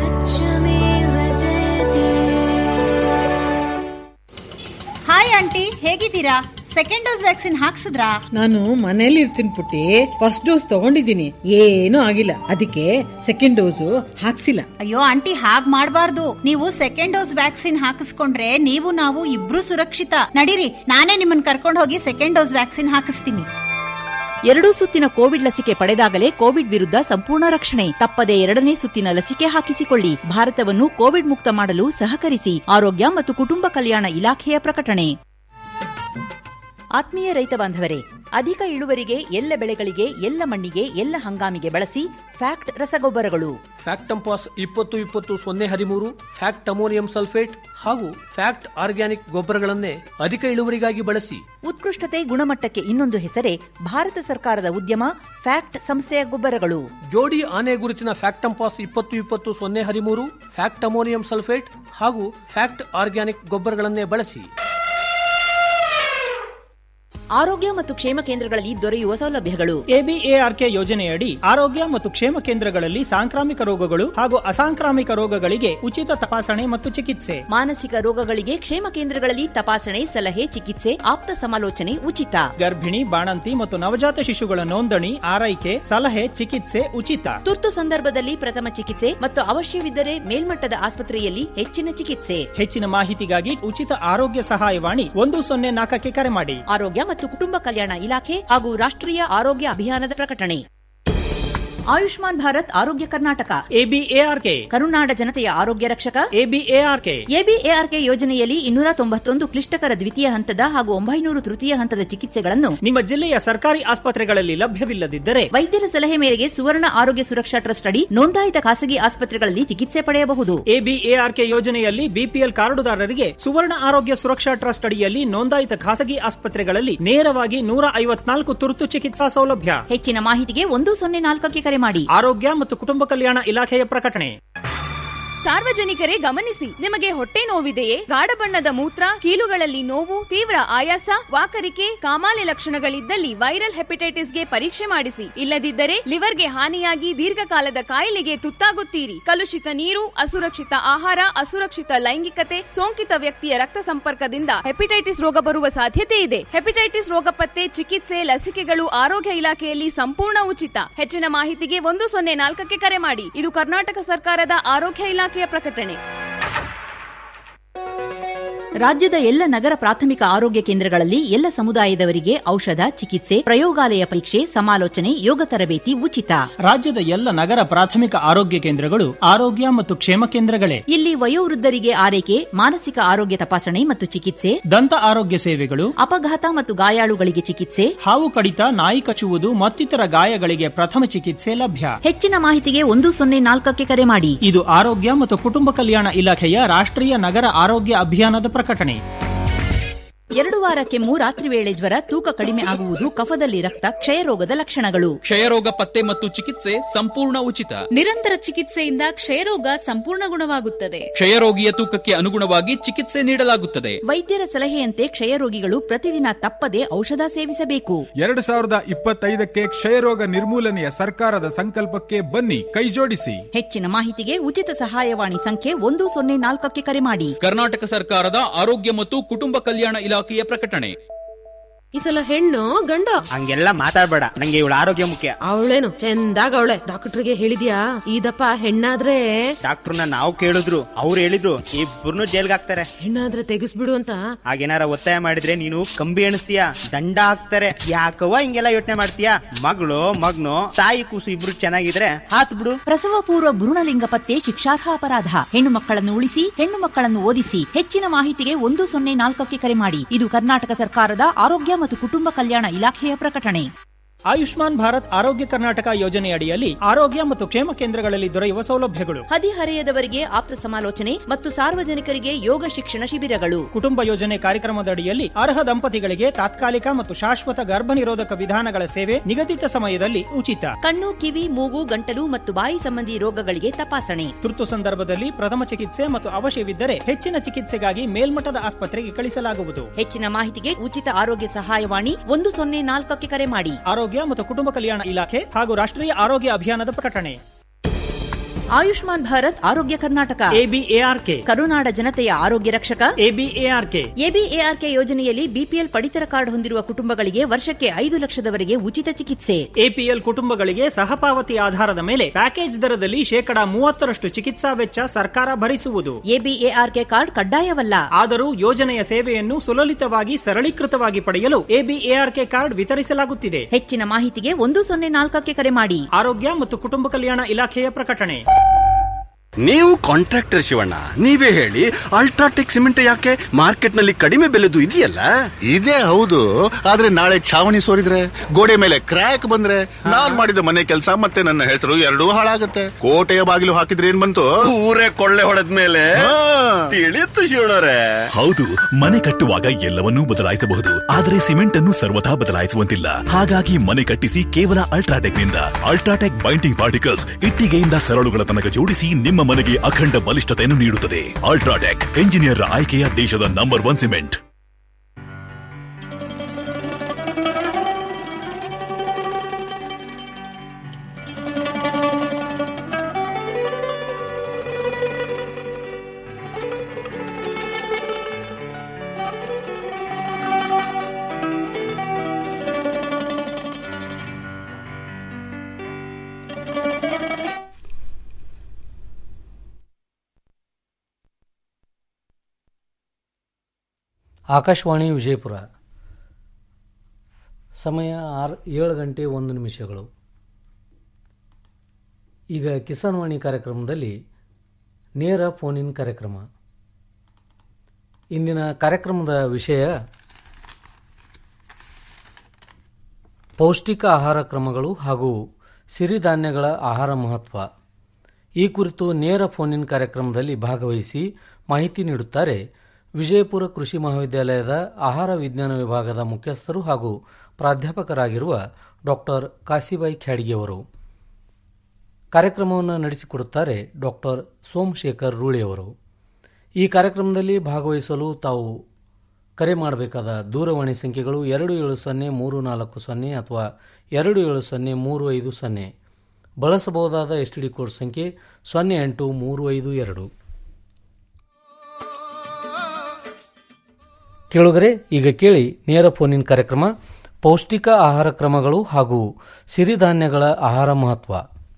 ಹಾಯ್ ಆಂಟಿ ಹೇಗಿದ್ದೀರಾ ಸೆಕೆಂಡ್ ಡೋಸ್ ವ್ಯಾಕ್ಸಿನ್ ಹಾಕ್ಸಿದ್ರಾ ನಾನು ಮನೇಲಿ ಇರ್ತೀನಿ ಪುಟ್ಟಿ ಫಸ್ಟ್ ಡೋಸ್ ತಗೊಂಡಿದ್ದೀನಿ ಏನೂ ಆಗಿಲ್ಲ ಅದಕ್ಕೆ ಸೆಕೆಂಡ್ ಡೋಸು ಹಾಕ್ಸಿಲ್ಲ ಅಯ್ಯೋ ಆಂಟಿ ಹಾಗ್ ಮಾಡ್ಬಾರ್ದು ನೀವು ಸೆಕೆಂಡ್ ಡೋಸ್ ವ್ಯಾಕ್ಸಿನ್ ಹಾಕಿಸ್ಕೊಂಡ್ರೆ ನೀವು ನಾವು ಇಬ್ರು ಸುರಕ್ಷಿತ ನಡೀರಿ ನಾನೇ ನಿಮ್ಮನ್ನ ಕರ್ಕೊಂಡು ಹೋಗಿ ಸೆಕೆಂಡ್ ಡೋಸ್ ವ್ಯಾಕ್ಸಿನ್ ಹಾಕಿಸ್ತೀನಿ ಎರಡೂ ಸುತ್ತಿನ ಕೋವಿಡ್ ಲಸಿಕೆ ಪಡೆದಾಗಲೇ ಕೋವಿಡ್ ವಿರುದ್ಧ ಸಂಪೂರ್ಣ ರಕ್ಷಣೆ ತಪ್ಪದೆ ಎರಡನೇ ಸುತ್ತಿನ ಲಸಿಕೆ ಹಾಕಿಸಿಕೊಳ್ಳಿ ಭಾರತವನ್ನು ಕೋವಿಡ್ ಮುಕ್ತ ಮಾಡಲು ಸಹಕರಿಸಿ ಆರೋಗ್ಯ ಮತ್ತು ಕುಟುಂಬ ಕಲ್ಯಾಣ ಇಲಾಖೆಯ ಪ್ರಕಟಣೆ ಆತ್ಮೀಯ ರೈತ ಬಾಂಧವರೇ ಅಧಿಕ ಇಳುವರಿಗೆ ಎಲ್ಲ ಬೆಳೆಗಳಿಗೆ ಎಲ್ಲ ಮಣ್ಣಿಗೆ ಎಲ್ಲ ಹಂಗಾಮಿಗೆ ಬಳಸಿ ಫ್ಯಾಕ್ಟ್ ರಸಗೊಬ್ಬರಗಳು ಫ್ಯಾಕ್ಟಂಪಾಸ್ ಇಪ್ಪತ್ತು ಇಪ್ಪತ್ತು ಸೊನ್ನೆ ಹದಿಮೂರು ಫ್ಯಾಕ್ಟ್ ಅಮೋನಿಯಂ ಸಲ್ಫೇಟ್ ಹಾಗೂ ಫ್ಯಾಕ್ಟ್ ಆರ್ಗ್ಯಾನಿಕ್ ಗೊಬ್ಬರಗಳನ್ನೇ ಅಧಿಕ ಇಳುವರಿಗಾಗಿ ಬಳಸಿ ಉತ್ಕೃಷ್ಟತೆ ಗುಣಮಟ್ಟಕ್ಕೆ ಇನ್ನೊಂದು ಹೆಸರೇ ಭಾರತ ಸರ್ಕಾರದ ಉದ್ಯಮ ಫ್ಯಾಕ್ಟ್ ಸಂಸ್ಥೆಯ ಗೊಬ್ಬರಗಳು ಜೋಡಿ ಆನೆ ಗುರುತಿನ ಫ್ಯಾಕ್ಟಂಪಾಸ್ ಇಪ್ಪತ್ತು ಇಪ್ಪತ್ತು ಸೊನ್ನೆ ಹದಿಮೂರು ಫ್ಯಾಕ್ಟ್ ಅಮೋನಿಯಂ ಸಲ್ಫೇಟ್ ಹಾಗೂ ಫ್ಯಾಕ್ಟ್ ಆರ್ಗ್ಯಾನಿಕ್ ಗೊಬ್ಬರಗಳನ್ನೇ ಬಳಸಿ ಆರೋಗ್ಯ ಮತ್ತು ಕ್ಷೇಮ ಕೇಂದ್ರಗಳಲ್ಲಿ ದೊರೆಯುವ ಸೌಲಭ್ಯಗಳು ಎಬಿಎಆರ್ಕೆ ಯೋಜನೆಯಡಿ ಆರೋಗ್ಯ ಮತ್ತು ಕ್ಷೇಮ ಕೇಂದ್ರಗಳಲ್ಲಿ ಸಾಂಕ್ರಾಮಿಕ ರೋಗಗಳು ಹಾಗೂ ಅಸಾಂಕ್ರಾಮಿಕ ರೋಗಗಳಿಗೆ ಉಚಿತ ತಪಾಸಣೆ ಮತ್ತು ಚಿಕಿತ್ಸೆ ಮಾನಸಿಕ ರೋಗಗಳಿಗೆ ಕ್ಷೇಮ ಕೇಂದ್ರಗಳಲ್ಲಿ ತಪಾಸಣೆ ಸಲಹೆ ಚಿಕಿತ್ಸೆ ಆಪ್ತ ಸಮಾಲೋಚನೆ ಉಚಿತ ಗರ್ಭಿಣಿ ಬಾಣಂತಿ ಮತ್ತು ನವಜಾತ ಶಿಶುಗಳ ನೋಂದಣಿ ಆರೈಕೆ ಸಲಹೆ ಚಿಕಿತ್ಸೆ ಉಚಿತ ತುರ್ತು ಸಂದರ್ಭದಲ್ಲಿ ಪ್ರಥಮ ಚಿಕಿತ್ಸೆ ಮತ್ತು ಅವಶ್ಯವಿದ್ದರೆ ಮೇಲ್ಮಟ್ಟದ ಆಸ್ಪತ್ರೆಯಲ್ಲಿ ಹೆಚ್ಚಿನ ಚಿಕಿತ್ಸೆ ಹೆಚ್ಚಿನ ಮಾಹಿತಿಗಾಗಿ ಉಚಿತ ಆರೋಗ್ಯ ಸಹಾಯವಾಣಿ ಒಂದು ಸೊನ್ನೆ ನಾಲ್ಕಕ್ಕೆ ಕರೆ ಮಾಡಿ ಆರೋಗ್ಯ ಮತ್ತು ಕುಟುಂಬ ಕಲ್ಯಾಣ ಇಲಾಖೆ ಹಾಗೂ ರಾಷ್ಟ್ರೀಯ ಆರೋಗ್ಯ ಅಭಿಯಾನದ ಪ್ರಕಟಣೆ ಆಯುಷ್ಮಾನ್ ಭಾರತ್ ಆರೋಗ್ಯ ಕರ್ನಾಟಕ ಎಬಿಎಆರ್ಕೆ ಕರುನಾಡ ಜನತೆಯ ಆರೋಗ್ಯ ರಕ್ಷಕ ಎಬಿಎಆರ್ಕೆ ಎಬಿಎಆರ್ಕೆ ಯೋಜನೆಯಲ್ಲಿ ಇನ್ನೂರ ತೊಂಬತ್ತೊಂದು ಕ್ಲಿಷ್ಟಕರ ದ್ವಿತೀಯ ಹಂತದ ಹಾಗೂ ಒಂಬೈನೂರು ತೃತೀಯ ಹಂತದ ಚಿಕಿತ್ಸೆಗಳನ್ನು ನಿಮ್ಮ ಜಿಲ್ಲೆಯ ಸರ್ಕಾರಿ ಆಸ್ಪತ್ರೆಗಳಲ್ಲಿ ಲಭ್ಯವಿಲ್ಲದಿದ್ದರೆ ವೈದ್ಯರ ಸಲಹೆ ಮೇರೆಗೆ ಸುವರ್ಣ ಆರೋಗ್ಯ ಸುರಕ್ಷಾ ಟ್ರಸ್ಟ್ ಅಡಿ ನೋಂದಾಯಿತ ಖಾಸಗಿ ಆಸ್ಪತ್ರೆಗಳಲ್ಲಿ ಚಿಕಿತ್ಸೆ ಪಡೆಯಬಹುದು ಎಬಿಎಆರ್ಕೆ ಯೋಜನೆಯಲ್ಲಿ ಬಿಪಿಎಲ್ ಕಾರ್ಡುದಾರರಿಗೆ ಸುವರ್ಣ ಆರೋಗ್ಯ ಸುರಕ್ಷಾ ಟ್ರಸ್ಟ್ ಅಡಿಯಲ್ಲಿ ನೋಂದಾಯಿತ ಖಾಸಗಿ ಆಸ್ಪತ್ರೆಗಳಲ್ಲಿ ನೇರವಾಗಿ ನೂರ ಐವತ್ನಾಲ್ಕು ತುರ್ತು ಚಿಕಿತ್ಸಾ ಸೌಲಭ್ಯ ಹೆಚ್ಚಿನ ಮಾಹಿತಿಗೆ ಒಂದು ಸೊನ್ನೆ ನಾಲ್ಕಕ್ಕೆ ಕರೆ ಮಾಡಿ ಆರೋಗ್ಯ ಮತ್ತು ಕುಟುಂಬ ಕಲ್ಯಾಣ ಇಲಾಖೆಯ ಪ್ರಕಟಣೆ ಸಾರ್ವಜನಿಕರೇ ಗಮನಿಸಿ ನಿಮಗೆ ಹೊಟ್ಟೆ ನೋವಿದೆಯೇ ಗಾಢ ಬಣ್ಣದ ಮೂತ್ರ ಕೀಲುಗಳಲ್ಲಿ ನೋವು ತೀವ್ರ ಆಯಾಸ ವಾಕರಿಕೆ ಕಾಮಾಲೆ ಲಕ್ಷಣಗಳಿದ್ದಲ್ಲಿ ವೈರಲ್ ಹೆಪಟೈಟಿಸ್ಗೆ ಪರೀಕ್ಷೆ ಮಾಡಿಸಿ ಇಲ್ಲದಿದ್ದರೆ ಲಿವರ್ಗೆ ಹಾನಿಯಾಗಿ ದೀರ್ಘಕಾಲದ ಕಾಯಿಲೆಗೆ ತುತ್ತಾಗುತ್ತೀರಿ ಕಲುಷಿತ ನೀರು ಅಸುರಕ್ಷಿತ ಆಹಾರ ಅಸುರಕ್ಷಿತ ಲೈಂಗಿಕತೆ ಸೋಂಕಿತ ವ್ಯಕ್ತಿಯ ರಕ್ತ ಸಂಪರ್ಕದಿಂದ ಹೆಪಟೈಟಿಸ್ ರೋಗ ಬರುವ ಸಾಧ್ಯತೆ ಇದೆ ಹೆಪಟೈಟಿಸ್ ರೋಗ ಪತ್ತೆ ಚಿಕಿತ್ಸೆ ಲಸಿಕೆಗಳು ಆರೋಗ್ಯ ಇಲಾಖೆಯಲ್ಲಿ ಸಂಪೂರ್ಣ ಉಚಿತ ಹೆಚ್ಚಿನ ಮಾಹಿತಿಗೆ ಒಂದು ಸೊನ್ನೆ ನಾಲ್ಕಕ್ಕೆ ಕರೆ ಮಾಡಿ ಇದು ಕರ್ನಾಟಕ ಸರ್ಕಾರದ ಆರೋಗ್ಯ ಇಲಾಖೆಯ ಪ್ರಕಟಣೆ ರಾಜ್ಯದ ಎಲ್ಲ ನಗರ ಪ್ರಾಥಮಿಕ ಆರೋಗ್ಯ ಕೇಂದ್ರಗಳಲ್ಲಿ ಎಲ್ಲ ಸಮುದಾಯದವರಿಗೆ ಔಷಧ ಚಿಕಿತ್ಸೆ ಪ್ರಯೋಗಾಲಯ ಪರೀಕ್ಷೆ ಸಮಾಲೋಚನೆ ಯೋಗ ತರಬೇತಿ ಉಚಿತ ರಾಜ್ಯದ ಎಲ್ಲ ನಗರ ಪ್ರಾಥಮಿಕ ಆರೋಗ್ಯ ಕೇಂದ್ರಗಳು ಆರೋಗ್ಯ ಮತ್ತು ಕ್ಷೇಮ ಕೇಂದ್ರಗಳೇ ಇಲ್ಲಿ ವಯೋವೃದ್ಧರಿಗೆ ಆರೈಕೆ ಮಾನಸಿಕ ಆರೋಗ್ಯ ತಪಾಸಣೆ ಮತ್ತು ಚಿಕಿತ್ಸೆ ದಂತ ಆರೋಗ್ಯ ಸೇವೆಗಳು ಅಪಘಾತ ಮತ್ತು ಗಾಯಾಳುಗಳಿಗೆ ಚಿಕಿತ್ಸೆ ಹಾವು ಕಡಿತ ನಾಯಿ ಕಚ್ಚುವುದು ಮತ್ತಿತರ ಗಾಯಗಳಿಗೆ ಪ್ರಥಮ ಚಿಕಿತ್ಸೆ ಲಭ್ಯ ಹೆಚ್ಚಿನ ಮಾಹಿತಿಗೆ ಒಂದು ಸೊನ್ನೆ ನಾಲ್ಕಕ್ಕೆ ಕರೆ ಮಾಡಿ ಇದು ಆರೋಗ್ಯ ಮತ್ತು ಕುಟುಂಬ ಕಲ್ಯಾಣ ಇಲಾಖೆಯ ರಾಷ್ಟ್ರೀಯ ನಗರ ಆರೋಗ್ಯ ಅಭಿಯಾನದ ಪ್ರಕಟಣೆ ಎರಡು ವಾರ ಕೆಮ್ಮು ರಾತ್ರಿ ವೇಳೆ ಜ್ವರ ತೂಕ ಕಡಿಮೆ ಆಗುವುದು ಕಫದಲ್ಲಿ ರಕ್ತ ಕ್ಷಯರೋಗದ ಲಕ್ಷಣಗಳು ಕ್ಷಯರೋಗ ಪತ್ತೆ ಮತ್ತು ಚಿಕಿತ್ಸೆ ಸಂಪೂರ್ಣ ಉಚಿತ ನಿರಂತರ ಚಿಕಿತ್ಸೆಯಿಂದ ಕ್ಷಯರೋಗ ಸಂಪೂರ್ಣ ಗುಣವಾಗುತ್ತದೆ ಕ್ಷಯರೋಗಿಯ ತೂಕಕ್ಕೆ ಅನುಗುಣವಾಗಿ ಚಿಕಿತ್ಸೆ ನೀಡಲಾಗುತ್ತದೆ ವೈದ್ಯರ ಸಲಹೆಯಂತೆ ಕ್ಷಯರೋಗಿಗಳು ಪ್ರತಿದಿನ ತಪ್ಪದೆ ಔಷಧ ಸೇವಿಸಬೇಕು ಎರಡು ಸಾವಿರದ ಇಪ್ಪತ್ತೈದಕ್ಕೆ ಕ್ಷಯರೋಗ ನಿರ್ಮೂಲನೆಯ ಸರ್ಕಾರದ ಸಂಕಲ್ಪಕ್ಕೆ ಬನ್ನಿ ಕೈಜೋಡಿಸಿ ಹೆಚ್ಚಿನ ಮಾಹಿತಿಗೆ ಉಚಿತ ಸಹಾಯವಾಣಿ ಸಂಖ್ಯೆ ಒಂದು ಸೊನ್ನೆ ನಾಲ್ಕಕ್ಕೆ ಕರೆ ಮಾಡಿ ಕರ್ನಾಟಕ ಸರ್ಕಾರದ ಆರೋಗ್ಯ ಮತ್ತು ಕುಟುಂಬ ಕಲ್ಯಾಣ ಇಲಾಖೆಯ ಪ್ರಕಟಣೆ ಈ ಸಲ ಹೆಣ್ಣು ಗಂಡ ಹಂಗೆಲ್ಲ ಮಾತಾಡ್ಬೇಡ ನಂಗೆ ಇವಳ ಆರೋಗ್ಯ ಮುಖ್ಯ ಅವಳೇನು ಚಂದಾಗ ಅವಳೆ ಡಾಕ್ಟರ್ಗೆ ಹೇಳಿದ್ಯಾ ಇದಪ್ಪ ಹೆಣ್ಣಾದ್ರೆ ಡಾಕ್ಟರ್ನ ನಾವು ಕೇಳಿದ್ರು ಅವ್ರು ಹೇಳಿದ್ರು ಇಬ್ಬರನ್ನು ಜೈಲ್ಗೆ ಹಾಕ್ತಾರೆ ಹೆಣ್ಣಾದ್ರೆ ತೆಗಿಸ್ಬಿಡು ಅಂತ ಹಾಗೇನಾರ ಒತ್ತಾಯ ಮಾಡಿದ್ರೆ ನೀನು ಕಂಬಿ ಎಣಿಸ್ತೀಯ ದಂಡ ಹಾಕ್ತಾರೆ ಯಾಕವ್ವ ಹಿಂಗೆಲ್ಲ ಯೋಚನೆ ಮಾಡ್ತೀಯ ಮಗಳು ಮಗ್ನು ತಾಯಿ ಕೂಸು ಇಬ್ರು ಚೆನ್ನಾಗಿದ್ರೆ ಹಾತ್ ಬಿಡು ಪ್ರಸವ ಪೂರ್ವ ಭ್ರೂಣಲಿಂಗ ಪತ್ತೆ ಶಿಕ್ಷಾರ್ಹ ಅಪರಾಧ ಹೆಣ್ಣು ಮಕ್ಕಳನ್ನು ಉಳಿಸಿ ಹೆಣ್ಣು ಮಕ್ಕಳನ್ನು ಓದಿಸಿ ಹೆಚ್ಚಿನ ಮಾಹಿತಿಗೆ ಒಂದು ಸೊನ್ನೆ ನಾಲ್ಕಕ್ಕೆ ಕರೆ ಮಾಡಿ ಇದು ಕರ್ನಾಟಕ ಸರ್ಕಾರದ ಆರೋಗ್ಯ ಮತ್ತು ಕುಟುಂಬ ಕಲ್ಯಾಣ ಇಲಾಖೆಯ ಪ್ರಕಟಣೆ ಆಯುಷ್ಮಾನ್ ಭಾರತ್ ಆರೋಗ್ಯ ಕರ್ನಾಟಕ ಯೋಜನೆಯಡಿಯಲ್ಲಿ ಆರೋಗ್ಯ ಮತ್ತು ಕ್ಷೇಮ ಕೇಂದ್ರಗಳಲ್ಲಿ ದೊರೆಯುವ ಸೌಲಭ್ಯಗಳು ಹದಿಹರೆಯದವರಿಗೆ ಆಪ್ತ ಸಮಾಲೋಚನೆ ಮತ್ತು ಸಾರ್ವಜನಿಕರಿಗೆ ಯೋಗ ಶಿಕ್ಷಣ ಶಿಬಿರಗಳು ಕುಟುಂಬ ಯೋಜನೆ ಕಾರ್ಯಕ್ರಮದಡಿಯಲ್ಲಿ ಅರ್ಹ ದಂಪತಿಗಳಿಗೆ ತಾತ್ಕಾಲಿಕ ಮತ್ತು ಶಾಶ್ವತ ಗರ್ಭ ನಿರೋಧಕ ವಿಧಾನಗಳ ಸೇವೆ ನಿಗದಿತ ಸಮಯದಲ್ಲಿ ಉಚಿತ ಕಣ್ಣು ಕಿವಿ ಮೂಗು ಗಂಟಲು ಮತ್ತು ಬಾಯಿ ಸಂಬಂಧಿ ರೋಗಗಳಿಗೆ ತಪಾಸಣೆ ತುರ್ತು ಸಂದರ್ಭದಲ್ಲಿ ಪ್ರಥಮ ಚಿಕಿತ್ಸೆ ಮತ್ತು ಅವಶ್ಯವಿದ್ದರೆ ಹೆಚ್ಚಿನ ಚಿಕಿತ್ಸೆಗಾಗಿ ಮೇಲ್ಮಟ್ಟದ ಆಸ್ಪತ್ರೆಗೆ ಕಳಿಸಲಾಗುವುದು ಹೆಚ್ಚಿನ ಮಾಹಿತಿಗೆ ಉಚಿತ ಆರೋಗ್ಯ ಸಹಾಯವಾಣಿ ಒಂದು ಸೊನ್ನೆ ನಾಲ್ಕಕ್ಕೆ ಕರೆ ಮಾಡಿ ಆರೋಗ್ಯ ಮತ್ತು ಕುಟುಂಬ ಕಲ್ಯಾಣ ಇಲಾಖೆ ಹಾಗೂ ರಾಷ್ಟ್ರೀಯ ಆರೋಗ್ಯ ಅಭಿಯಾನದ ಪ್ರಕಟಣೆ ಆಯುಷ್ಮಾನ್ ಭಾರತ್ ಆರೋಗ್ಯ ಕರ್ನಾಟಕ ಎಬಿಎಆರ್ಕೆ ಕರುನಾಡ ಜನತೆಯ ಆರೋಗ್ಯ ರಕ್ಷಕ ಎಬಿಎಆರ್ಕೆ ಎಬಿಎಆರ್ಕೆ ಯೋಜನೆಯಲ್ಲಿ ಬಿಪಿಎಲ್ ಪಡಿತರ ಕಾರ್ಡ್ ಹೊಂದಿರುವ ಕುಟುಂಬಗಳಿಗೆ ವರ್ಷಕ್ಕೆ ಐದು ಲಕ್ಷದವರೆಗೆ ಉಚಿತ ಚಿಕಿತ್ಸೆ ಎಪಿಎಲ್ ಕುಟುಂಬಗಳಿಗೆ ಸಹಪಾವತಿ ಆಧಾರದ ಮೇಲೆ ಪ್ಯಾಕೇಜ್ ದರದಲ್ಲಿ ಶೇಕಡಾ ಮೂವತ್ತರಷ್ಟು ಚಿಕಿತ್ಸಾ ವೆಚ್ಚ ಸರ್ಕಾರ ಭರಿಸುವುದು ಎಬಿಎಆರ್ಕೆ ಕಾರ್ಡ್ ಕಡ್ಡಾಯವಲ್ಲ ಆದರೂ ಯೋಜನೆಯ ಸೇವೆಯನ್ನು ಸುಲಲಿತವಾಗಿ ಸರಳೀಕೃತವಾಗಿ ಪಡೆಯಲು ಎಬಿಎಆರ್ಕೆ ಕಾರ್ಡ್ ವಿತರಿಸಲಾಗುತ್ತಿದೆ ಹೆಚ್ಚಿನ ಮಾಹಿತಿಗೆ ಒಂದು ಸೊನ್ನೆ ನಾಲ್ಕಕ್ಕೆ ಕರೆ ಮಾಡಿ ಆರೋಗ್ಯ ಮತ್ತು ಕುಟುಂಬ ಕಲ್ಯಾಣ ಇಲಾಖೆಯ ಪ್ರಕಟಣೆ ನೀವು ಕಾಂಟ್ರಾಕ್ಟರ್ ಶಿವಣ್ಣ ನೀವೇ ಹೇಳಿ ಅಲ್ಟ್ರಾಟೆಕ್ ಸಿಮೆಂಟ್ ಯಾಕೆ ಮಾರ್ಕೆಟ್ ನಲ್ಲಿ ಕಡಿಮೆ ಬೆಲೆದು ಇದೆಯಲ್ಲ ಇದೇ ಹೌದು ಆದ್ರೆ ನಾಳೆ ಛಾವಣಿ ಸೋರಿದ್ರೆ ಗೋಡೆ ಮೇಲೆ ಕ್ರ್ಯಾಕ್ ಬಂದ್ರೆ ನಾನ್ ಮಾಡಿದ ಮನೆ ಕೆಲಸ ಮತ್ತೆ ನನ್ನ ಹೆಸರು ಎರಡೂ ಹಾಳಾಗತ್ತೆ ಕೋಟೆಯ ಬಾಗಿಲು ಹಾಕಿದ್ರೆ ಏನ್ ಬಂತು ಊರೇ ಕೊಳ್ಳೆ ಹೊಡೆದ ಮೇಲೆ ತಿಳಿಯುತ್ತು ಶಿವಣ್ಣರೇ ಹೌದು ಮನೆ ಕಟ್ಟುವಾಗ ಎಲ್ಲವನ್ನೂ ಬದಲಾಯಿಸಬಹುದು ಆದರೆ ಸಿಮೆಂಟ್ ಅನ್ನು ಸರ್ವಥಾ ಬದಲಾಯಿಸುವಂತಿಲ್ಲ ಹಾಗಾಗಿ ಮನೆ ಕಟ್ಟಿಸಿ ಕೇವಲ ಅಲ್ಟ್ರಾಟೆಕ್ ನಿಂದ ಅಲ್ಟ್ರಾಟೆಕ್ ಬೈಂಡಿಂಗ್ ಪಾರ್ಟಿಕಲ್ಸ್ ಇಟ್ಟಿಗೆಯಿಂದ ಸರಳುಗಳ ತನಕ ಜೋಡಿಸಿ ನಿಮ್ಮ ಮನೆಗೆ ಅಖಂಡ ಬಲಿಷ್ಠತೆಯನ್ನು ನೀಡುತ್ತದೆ ಅಲ್ಟ್ರಾಟೆಕ್ ಎಂಜಿನಿಯರ್ ಆಯ್ಕೆಯ ದೇಶದ number one cement Akashvani Vijayapura ಸಮಯ ಆರು ಏಳು ಗಂಟೆ ಒಂದು ನಿಮಿಷಗಳು ಈಗ ಕಿಸಾನ್ ವಾಣಿ ಕಾರ್ಯಕ್ರಮದಲ್ಲಿ ನೇರ ಫೋನ್ ಇನ್ ಕಾರ್ಯಕ್ರಮ ಇಂದಿನ ಕಾರ್ಯಕ್ರಮದ ವಿಷಯ ಪೌಷ್ಟಿಕ ಆಹಾರ ಕ್ರಮಗಳು ಹಾಗೂ ಸಿರಿಧಾನ್ಯಗಳ ಆಹಾರ ಮಹತ್ವ ಈ ಕುರಿತು ನೇರ ಫೋನ್ ಇನ್ ಕಾರ್ಯಕ್ರಮದಲ್ಲಿ ಭಾಗವಹಿಸಿ ಮಾಹಿತಿ ನೀಡುತ್ತಾರೆ ವಿಜಯಪುರ ಕೃಷಿ ಮಹಾವಿದ್ಯಾಲಯದ ಆಹಾರ ವಿಜ್ಞಾನ ವಿಭಾಗದ ಮುಖ್ಯಸ್ಥರು ಹಾಗೂ ಪ್ರಾಧ್ಯಾಪಕರಾಗಿರುವ ಡಾಕ್ಟರ್ ಕಾಸಿಬಾಯಿ ಖ್ಯಾಡಿಗೆಯವರು ಕಾರ್ಯಕ್ರಮವನ್ನು ನಡೆಸಿಕೊಡುತ್ತಾರೆ ಡಾಕ್ಟರ್ ಸೋಮಶೇಖರ್ ರೂಳಿಯವರು ಈ ಕಾರ್ಯಕ್ರಮದಲ್ಲಿ ಭಾಗವಹಿಸಲು ತಾವು ಕರೆ ಮಾಡಬೇಕಾದ ದೂರವಾಣಿ ಸಂಖ್ಯೆಗಳು ಎರಡು ಏಳು ಸೊನ್ನೆ ಮೂರು ನಾಲ್ಕು ಸೊನ್ನೆ ಅಥವಾ ಎರಡು ಏಳು ಸೊನ್ನೆ ಮೂರು ಐದು ಸೊನ್ನೆ ಬಳಸಬಹುದಾದ ಎಸ್ ಡಿ ಕೋಡ್ ಸಂಖ್ಯೆ ಸೊನ್ನೆ ಎಂಟು ಮೂರು ಐದು ಎರಡು ಕೇಳುಗರೆ ಈಗ ಕೇಳಿ ನೇರ ಫೋನಿನ್ ಕಾರ್ಯಕ್ರಮ ಪೌಷ್ಟಿಕ ಆಹಾರ ಕ್ರಮಗಳು ಹಾಗೂ ಸಿರಿಧಾನ್ಯಗಳ ಆಹಾರ ಮಹತ್ವ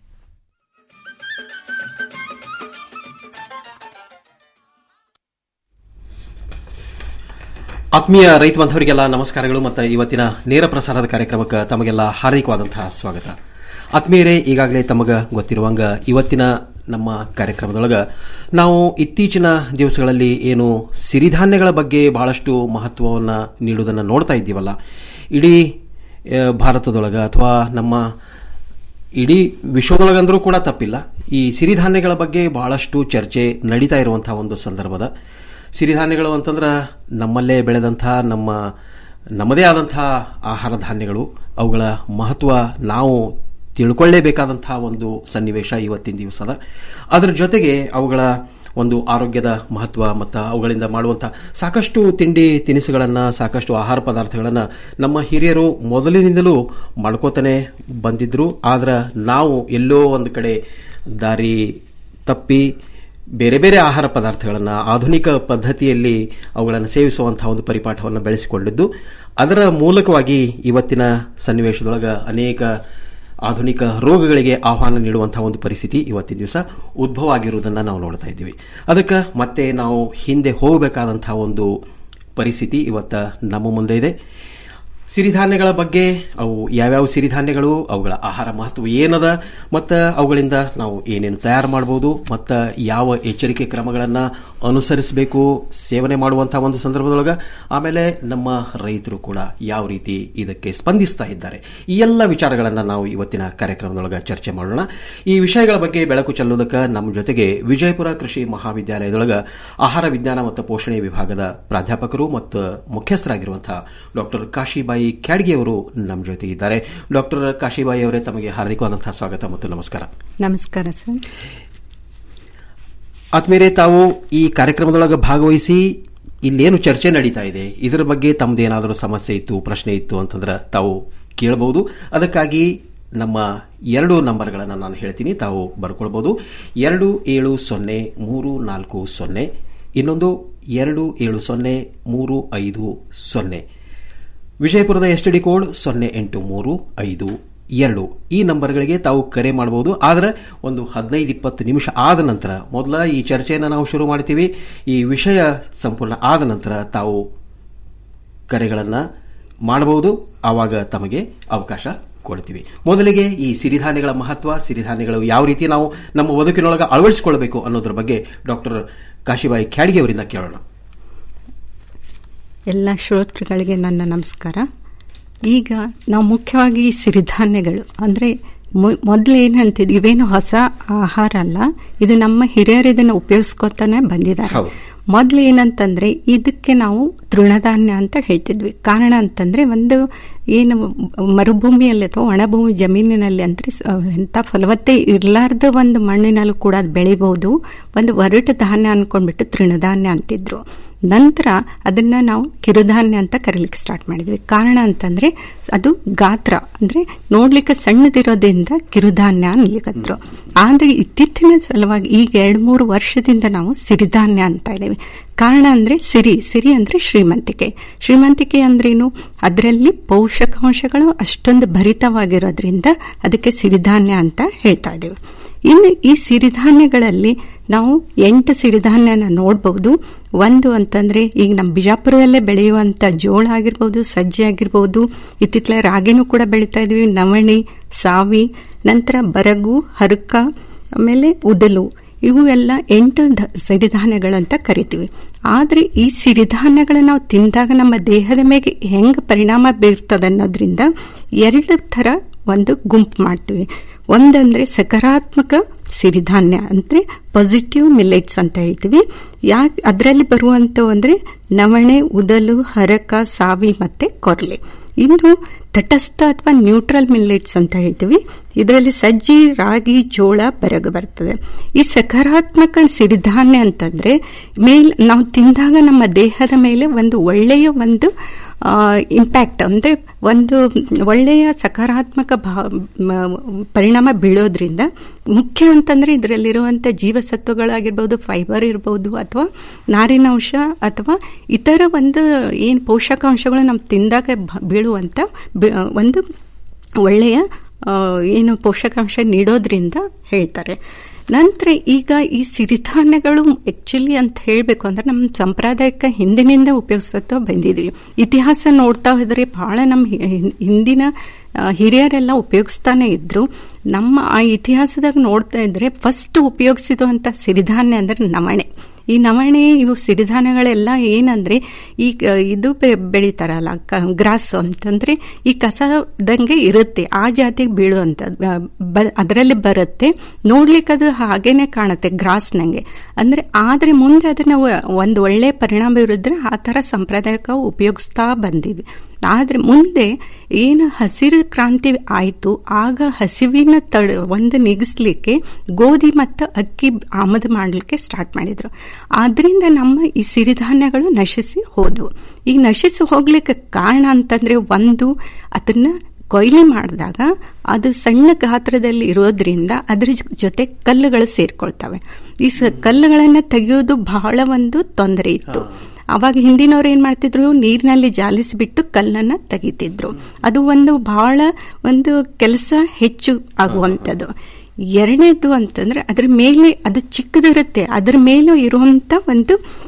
ಆತ್ಮೀಯ ರೈತ ಬಾಂಧವರಿಗೆಲ್ಲ ನಮಸ್ಕಾರಗಳು ಮತ್ತು ಇವತ್ತಿನ ನೇರ ಪ್ರಸಾರದ ಕಾರ್ಯಕ್ರಮಕ್ಕೆ ತಮಗೆಲ್ಲ ಹಾರ್ದಿಕವಾದಂತಹ ಸ್ವಾಗತ ಆತ್ಮೀಯರೇ ಈಗಾಗಲೇ ತಮಗ ಗೊತ್ತಿರುವಂಗ ಇವತ್ತಿನ ನಮ್ಮ ಕಾರ್ಯಕ್ರಮದೊಳಗ ನಾವು ಇತ್ತೀಚಿನ ದಿವಸಗಳಲ್ಲಿ ಏನು ಸಿರಿಧಾನ್ಯಗಳ ಬಗ್ಗೆ ಬಹಳಷ್ಟು ಮಹತ್ವವನ್ನು ನೀಡುವುದನ್ನು ನೋಡ್ತಾ ಇದ್ದೀವಲ್ಲ ಇಡೀ ಆ, ಭಾರತದೊಳಗ ಅಥವಾ ನಮ್ಮ ಇಡೀ ವಿಶ್ವದೊಳಗಂದ್ರೂ ಕೂಡ ತಪ್ಪಿಲ್ಲ ಈ ಸಿರಿಧಾನ್ಯಗಳ ಬಗ್ಗೆ ಬಹಳಷ್ಟು ಚರ್ಚೆ ನಡೀತಾ ಇರುವಂತಹ ಒಂದು ಸಂದರ್ಭದ ಸಿರಿಧಾನ್ಯಗಳು ಅಂತಂದ್ರೆ ನಮ್ಮಲ್ಲೇ ಬೆಳೆದಂಥ ನಮ್ಮ ನಮ್ಮದೇ ಆದಂಥ ಆಹಾರ ಧಾನ್ಯಗಳು ಅವುಗಳ ಮಹತ್ವ ನಾವು ತಿಳ್ಕೊಳ್ಳೇಬೇಕಾದಂತಹ ಒಂದು ಸನ್ನಿವೇಶ ಇವತ್ತಿನ ದಿವಸದ ಅದರ ಜೊತೆಗೆ ಅವುಗಳ ಒಂದು ಆರೋಗ್ಯದ ಮಹತ್ವ ಮತ್ತು ಅವುಗಳಿಂದ ಮಾಡುವಂಥ ಸಾಕಷ್ಟು ತಿಂಡಿ ತಿನಿಸುಗಳನ್ನು ಸಾಕಷ್ಟು ಆಹಾರ ಪದಾರ್ಥಗಳನ್ನು ನಮ್ಮ ಹಿರಿಯರು ಮೊದಲಿನಿಂದಲೂ ಮಾಡ್ಕೋತಾನೆ ಬಂದಿದ್ರು ಆದ್ರೆ ನಾವು ಎಲ್ಲೋ ಒಂದು ಕಡೆ ದಾರಿ ತಪ್ಪಿ ಬೇರೆ ಬೇರೆ ಆಹಾರ ಪದಾರ್ಥಗಳನ್ನು ಆಧುನಿಕ ಪದ್ಧತಿಯಲ್ಲಿ ಅವುಗಳನ್ನು ಸೇವಿಸುವಂತಹ ಒಂದು ಪರಿಪಾಠವನ್ನು ಬೆಳೆಸಿಕೊಂಡಿದ್ದು ಅದರ ಮೂಲಕವಾಗಿ ಇವತ್ತಿನ ಸನ್ನಿವೇಶದೊಳಗೆ ಅನೇಕ ಆಧುನಿಕ ರೋಗಗಳಿಗೆ ಆಹ್ವಾನ ನೀಡುವಂತಹ ಒಂದು ಪರಿಸ್ಥಿತಿ ಇವತ್ತಿನ ದಿವಸ ಉದ್ಭವ ಆಗಿರುವುದನ್ನು ನಾವು ನೋಡ್ತಾ ಇದ್ದೀವಿ ಅದಕ್ಕೆ ಮತ್ತೆ ನಾವು ಹಿಂದೆ ಹೋಗಬೇಕಾದಂತಹ ಒಂದು ಪರಿಸ್ಥಿತಿ ಇವತ್ತ ನಮ್ಮ ಮುಂದೆ ಇದೆ ಸಿರಿಧಾನ್ಯಗಳ ಬಗ್ಗೆ ಅವು ಯಾವ್ಯಾವ ಸಿರಿಧಾನ್ಯಗಳು ಅವುಗಳ ಆಹಾರ ಮಹತ್ವ ಏನದ ಮತ್ತು ಅವುಗಳಿಂದ ನಾವು ಏನೇನು ತಯಾರು ಮಾಡ್ಬೋದು ಮತ್ತು ಯಾವ ಎಚ್ಚರಿಕೆ ಕ್ರಮಗಳನ್ನು ಅನುಸರಿಸಬೇಕು ಸೇವನೆ ಮಾಡುವಂತಹ ಒಂದು ಸಂದರ್ಭದೊಳಗ ಆಮೇಲೆ ನಮ್ಮ ರೈತರು ಕೂಡ ಯಾವ ರೀತಿ ಇದಕ್ಕೆ ಸ್ಪಂದಿಸ್ತಾ ಇದ್ದಾರೆ ಈ ಎಲ್ಲ ವಿಚಾರಗಳನ್ನು ನಾವು ಇವತ್ತಿನ ಕಾರ್ಯಕ್ರಮದೊಳಗ ಚರ್ಚೆ ಮಾಡೋಣ ಈ ವಿಷಯಗಳ ಬಗ್ಗೆ ಬೆಳಕು ಚೆಲ್ಲುವುದಕ್ಕೆ ನಮ್ಮ ಜೊತೆಗೆ ವಿಜಯಪುರ ಕೃಷಿ ಮಹಾವಿದ್ಯಾಲಯದೊಳಗ ಆಹಾರ ವಿಜ್ಞಾನ ಮತ್ತು ಪೋಷಣೆ ವಿಭಾಗದ ಪ್ರಾಧ್ಯಾಪಕರು ಮತ್ತು ಮುಖ್ಯಸ್ಥರಾಗಿರುವಂತಹ ಡಾಕ್ಟರ್ ಕಾಶಿಬಾಯಿ ಕ್ಯಾಡ್ಗೆ ಅವರು ನಮ್ಮ ಜೊತೆಗಿದ್ದಾರೆ ಡಾಕ್ಟರ್ ಕಾಶಿಬಾಯಿ ಅವರೇ ತಮಗೆ ಹಾರ್ದಿಕವಾದಂತಹ ಸ್ವಾಗತ ಮತ್ತು ನಮಸ್ಕಾರ ನಮಸ್ಕಾರ ಸರ್ ಆತ್ಮೀಯರೇ ತಾವು ಈ ಕಾರ್ಯಕ್ರಮದೊಳಗೆ ಭಾಗವಹಿಸಿ ಇಲ್ಲೇನು ಚರ್ಚೆ ನಡೀತಾ ಇದೆ ಇದರ ಬಗ್ಗೆ ತಮ್ಮದೇನಾದರೂ ಸಮಸ್ಯೆ ಇತ್ತು ಪ್ರಶ್ನೆ ಇತ್ತು ಅಂತಂದ್ರೆ ತಾವು ಕೇಳಬಹುದು ಅದಕ್ಕಾಗಿ ನಮ್ಮ ಎರಡು ನಂಬರ್ಗಳನ್ನು ನಾನು ಹೇಳ್ತೀನಿ ತಾವು ಬರ್ಕೊಳ್ಬೋದು ಎರಡು ಏಳು ಸೊನ್ನೆ ಮೂರು ನಾಲ್ಕು ಸೊನ್ನೆ ಇನ್ನೊಂದು ಎರಡು ಏಳು ಸೊನ್ನೆ ಮೂರು ಐದು ಸೊನ್ನೆ ವಿಜಯಪುರದ ಎಸ್ ಡಿ ಕೋಡ್ ಸೊನ್ನೆ ಎಂಟು ಮೂರು ಐದು ಎರಡು ಈ ನಂಬರ್ಗಳಿಗೆ ತಾವು ಕರೆ ಮಾಡಬಹುದು ಆದರೆ ಒಂದು ಹದಿನೈದು ಇಪ್ಪತ್ತು ನಿಮಿಷ ಆದ ನಂತರ ಮೊದಲ ಈ ಚರ್ಚೆಯನ್ನು ನಾವು ಶುರು ಮಾಡ್ತೀವಿ ಈ ವಿಷಯ ಸಂಪೂರ್ಣ ಆದ ನಂತರ ತಾವು ಕರೆಗಳನ್ನು ಮಾಡಬಹುದು ಆವಾಗ ತಮಗೆ ಅವಕಾಶ ಕೊಡ್ತೀವಿ ಮೊದಲಿಗೆ ಈ ಸಿರಿಧಾನ್ಯಗಳ ಮಹತ್ವ ಸಿರಿಧಾನ್ಯಗಳು ಯಾವ ರೀತಿ ನಾವು ನಮ್ಮ ಬದುಕಿನೊಳಗೆ ಅಳವಡಿಸಿಕೊಳ್ಬೇಕು ಅನ್ನೋದ್ರ ಬಗ್ಗೆ ಡಾಕ್ಟರ್ ಕಾಶಿಬಾಯಿ ಕ್ಯಾಡ್ಗೆ ಅವರಿಂದ ಕೇಳೋಣ ಎಲ್ಲ ಶ್ರೋತೃಗಳಿಗೆ ನನ್ನ ನಮಸ್ಕಾರ ಈಗ ನಾವು ಮುಖ್ಯವಾಗಿ ಈ ಸಿರಿಧಾನ್ಯಗಳು ಅಂದರೆ ಮೊದಲು ಏನಂತಿದ್ ಇವೇನು ಹೊಸ ಆಹಾರ ಅಲ್ಲ ಇದು ನಮ್ಮ ಹಿರಿಯರು ಇದನ್ನು ಉಪಯೋಗಿಸ್ಕೊತಾನೆ ಬಂದಿದ್ದಾರೆ ಮೊದಲು ಏನಂತಂದ್ರೆ ಇದಕ್ಕೆ ನಾವು ತೃಣಧಾನ್ಯ ಅಂತ ಹೇಳ್ತಿದ್ವಿ ಕಾರಣ ಅಂತಂದ್ರೆ ಒಂದು ಏನು ಮರುಭೂಮಿಯಲ್ಲಿ ಅಥವಾ ಒಣಭೂಮಿ ಜಮೀನಿನಲ್ಲಿ ಅಂದ್ರೆ ಎಂಥ ಫಲವತ್ತೆ ಇರಲಾರ್ದ ಒಂದು ಮಣ್ಣಿನಲ್ಲೂ ಕೂಡ ಅದು ಬೆಳಿಬಹುದು ಒಂದು ಒರಟು ಧಾನ್ಯ ಅನ್ಕೊಂಡ್ಬಿಟ್ಟು ತೃಣಧಾನ್ಯ ಅಂತಿದ್ರು ನಂತರ ಅದನ್ನ ನಾವು ಕಿರುಧಾನ್ಯ ಅಂತ ಕರೀಲಿಕ್ಕೆ ಸ್ಟಾರ್ಟ್ ಮಾಡಿದ್ವಿ ಕಾರಣ ಅಂತಂದ್ರೆ ಅದು ಗಾತ್ರ ಅಂದ್ರೆ ನೋಡ್ಲಿಕ್ಕೆ ಸಣ್ಣದಿರೋದ್ರಿಂದ ಕಿರುಧಾನ್ಯ ಅನ್ಲಿಕತ್ರು ಆದ್ರೆ ಇತ್ತೀಚಿನ ಸಲುವಾಗಿ ಈಗ ಎರಡ್ ಮೂರು ವರ್ಷದಿಂದ ನಾವು ಸಿರಿಧಾನ್ಯ ಅಂತ ಇದ್ದೇವೆ ಕಾರಣ ಅಂದ್ರೆ ಸಿರಿ ಸಿರಿ ಅಂದ್ರೆ ಶ್ರೀಮಂತಿಕೆ ಶ್ರೀಮಂತಿಕೆ ಅಂದ್ರೇನು ಅದರಲ್ಲಿ ಪೋಷಕಾಂಶಗಳು ಅಷ್ಟೊಂದು ಭರಿತವಾಗಿರೋದ್ರಿಂದ ಅದಕ್ಕೆ ಸಿರಿಧಾನ್ಯ ಅಂತ ಹೇಳ್ತಾ ಇದ್ದೇವೆ ಇನ್ನು ಈ ಸಿರಿಧಾನ್ಯಗಳಲ್ಲಿ ನಾವು ಎಂಟು ಸಿರಿಧಾನ್ಯನ ನೋಡಬಹುದು ಒಂದು ಅಂತಂದ್ರೆ ಈಗ ನಮ್ಮ ಬಿಜಾಪುರದಲ್ಲೇ ಬೆಳೆಯುವಂತ ಜೋಳ ಆಗಿರ್ಬೋದು ಸಜ್ಜೆ ಆಗಿರ್ಬೋದು ಇತ್ತಿತ್ತಲ ರಾಗಿನೂ ಕೂಡ ಬೆಳೀತಾ ಇದೀವಿ ನವಣಿ ಸಾವಿ ನಂತರ ಬರಗು ಹರಕ ಆಮೇಲೆ ಉದಲು ಇವು ಎಲ್ಲ ಎಂಟು ಸಿರಿಧಾನ್ಯಗಳಂತ ಕರಿತೀವಿ ಆದ್ರೆ ಈ ಸಿರಿಧಾನ್ಯಗಳನ್ನ ನಾವು ತಿಂದಾಗ ನಮ್ಮ ದೇಹದ ಮೇಲೆ ಹೆಂಗ್ ಪರಿಣಾಮ ಬೀರ್ತದೆ ಅನ್ನೋದ್ರಿಂದ ಎರಡು ತರ ಒಂದು ಗುಂಪು ಮಾಡ್ತೀವಿ ಒಂದಂದ್ರೆ ಸಕಾರಾತ್ಮಕ ಸಿರಿಧಾನ್ಯ ಅಂದ್ರೆ ಪಾಸಿಟಿವ್ ಮಿಲೆಟ್ಸ್ ಅಂತ ಹೇಳ್ತೀವಿ ಯಾಕೆ ಅದರಲ್ಲಿ ಬರುವಂತವು ಅಂದ್ರೆ ನವಣೆ ಉದಲು ಹರಕ ಸಾವಿ ಮತ್ತೆ ಕೊರ್ಲೆ ಇನ್ನು ತಟಸ್ಥ ಅಥವಾ ನ್ಯೂಟ್ರಲ್ ಮಿಲ್ಲೆಟ್ಸ್ ಅಂತ ಹೇಳ್ತೀವಿ ಇದರಲ್ಲಿ ಸಜ್ಜಿ ರಾಗಿ ಜೋಳ ಬರಗು ಬರ್ತದೆ ಈ ಸಕಾರಾತ್ಮಕ ಸಿರಿಧಾನ್ಯ ಅಂತಂದ್ರೆ ಮೇಲ್ ನಾವು ತಿಂದಾಗ ನಮ್ಮ ದೇಹದ ಮೇಲೆ ಒಂದು ಒಳ್ಳೆಯ ಒಂದು ಇಂಪ್ಯಾಕ್ಟ್ ಅಂದ್ರೆ ಒಂದು ಒಳ್ಳೆಯ ಸಕಾರಾತ್ಮಕ ಪರಿಣಾಮ ಬೀಳೋದ್ರಿಂದ ಮುಖ್ಯ ಅಂತಂದ್ರೆ ಇದರಲ್ಲಿರುವಂಥ ಜೀವಸತ್ವಗಳಾಗಿರ್ಬೋದು ಫೈಬರ್ ಇರ್ಬೋದು ಅಥವಾ ನಾರಿನಾಂಶ ಅಥವಾ ಇತರ ಒಂದು ಏನು ಪೋಷಕಾಂಶಗಳು ನಮ್ಮ ತಿಂದಾಗ ಬೀಳುವಂಥ ಒಂದು ಒಳ್ಳೆಯ ಏನು ಪೋಷಕಾಂಶ ನೀಡೋದ್ರಿಂದ ಹೇಳ್ತಾರೆ ನಂತರ ಈಗ ಈ ಸಿರಿಧಾನ್ಯಗಳು ಆಕ್ಚುಲಿ ಅಂತ ಹೇಳಬೇಕು ಅಂದ್ರೆ ನಮ್ಮ ಸಂಪ್ರದಾಯಕ್ಕೆ ಹಿಂದಿನಿಂದ ಉಪಯೋಗಿಸ್ತಾ ಬಂದಿದ್ದೀವಿ ಇತಿಹಾಸ ನೋಡ್ತಾ ಹೋದ್ರೆ ಬಹಳ ನಮ್ಮ ಹಿಂದಿನ ಹಿರಿಯರೆಲ್ಲ ಉಪಯೋಗಿಸ್ತಾನೆ ಇದ್ರು ನಮ್ಮ ಆ ಇತಿಹಾಸದಾಗ ನೋಡ್ತಾ ಇದ್ರೆ ಫಸ್ಟ್ ಉಪಯೋಗಿಸಿದಂಥ ಸಿರಿಧಾನ್ಯ ಅಂದ್ರೆ ನವಣೆ ಈ ನವಣೆ ಇವು ಸಿರಿಧಾನ್ಯಗಳೆಲ್ಲ ಏನಂದ್ರೆ ಈ ಇದು ಬೆಳೀತಾರಲ್ಲ ಗ್ರಾಸ್ ಅಂತಂದ್ರೆ ಈ ಕಸದಂಗೆ ಇರುತ್ತೆ ಆ ಜಾತಿಗೆ ಬೀಳುವಂಥದ್ದು ಅದರಲ್ಲಿ ಬರುತ್ತೆ ನೋಡ್ಲಿಕ್ಕೆ ಅದು ಹಾಗೇನೆ ಕಾಣುತ್ತೆ ಗ್ರಾಸ್ನಂಗೆ ಅಂದ್ರೆ ಆದ್ರೆ ಮುಂದೆ ಅದನ್ನ ಒಂದು ಒಳ್ಳೆ ಪರಿಣಾಮ ಇರಿದ್ರೆ ಆ ತರ ಸಂಪ್ರದಾಯಕ ಉಪಯೋಗಿಸ್ತಾ ಬಂದಿದ್ವಿ ಆದ್ರೆ ಮುಂದೆ ಏನು ಹಸಿರು ಕ್ರಾಂತಿ ಆಯಿತು ಆಗ ಹಸಿವಿನ ತಡ ಒಂದು ನಿಗಿಸ್ಲಿಕ್ಕೆ ಗೋಧಿ ಮತ್ತು ಅಕ್ಕಿ ಆಮದು ಮಾಡಲಿಕ್ಕೆ ಸ್ಟಾರ್ಟ್ ಮಾಡಿದ್ರು ಆದ್ರಿಂದ ನಮ್ಮ ಈ ಸಿರಿಧಾನ್ಯಗಳು ನಶಿಸಿ ಹೋದವು ಈಗ ನಶಿಸಿ ಹೋಗ್ಲಿಕ್ಕೆ ಕಾರಣ ಅಂತಂದ್ರೆ ಒಂದು ಅದನ್ನ ಕೊಯ್ಲಿ ಮಾಡಿದಾಗ ಅದು ಸಣ್ಣ ಗಾತ್ರದಲ್ಲಿ ಇರೋದ್ರಿಂದ ಅದ್ರ ಜೊತೆ ಕಲ್ಲುಗಳು ಸೇರ್ಕೊಳ್ತವೆ ಈ ಕಲ್ಲುಗಳನ್ನ ತೆಗೆಯೋದು ಬಹಳ ಒಂದು ತೊಂದರೆ ಇತ್ತು ಅವಾಗ ಹಿಂದಿನವ್ರು ಏನ್ ಮಾಡ್ತಿದ್ರು ನೀರಿನಲ್ಲಿ ಜಾಲಿಸಿಬಿಟ್ಟು ಕಲ್ಲನ್ನ ತೆಗಿತಿದ್ರು ಅದು ಒಂದು ಬಹಳ ಒಂದು ಕೆಲಸ ಹೆಚ್ಚು ಆಗುವಂಥದ್ದು ಎರಡನೇದು ಅಂತಂದ್ರೆ ಅದ್ರ ಮೇಲೆ ಅದು ಚಿಕ್ಕದಿರುತ್ತೆ ಅದ್ರ ಮೇಲೂ ಇರುವಂತ ಒಂದು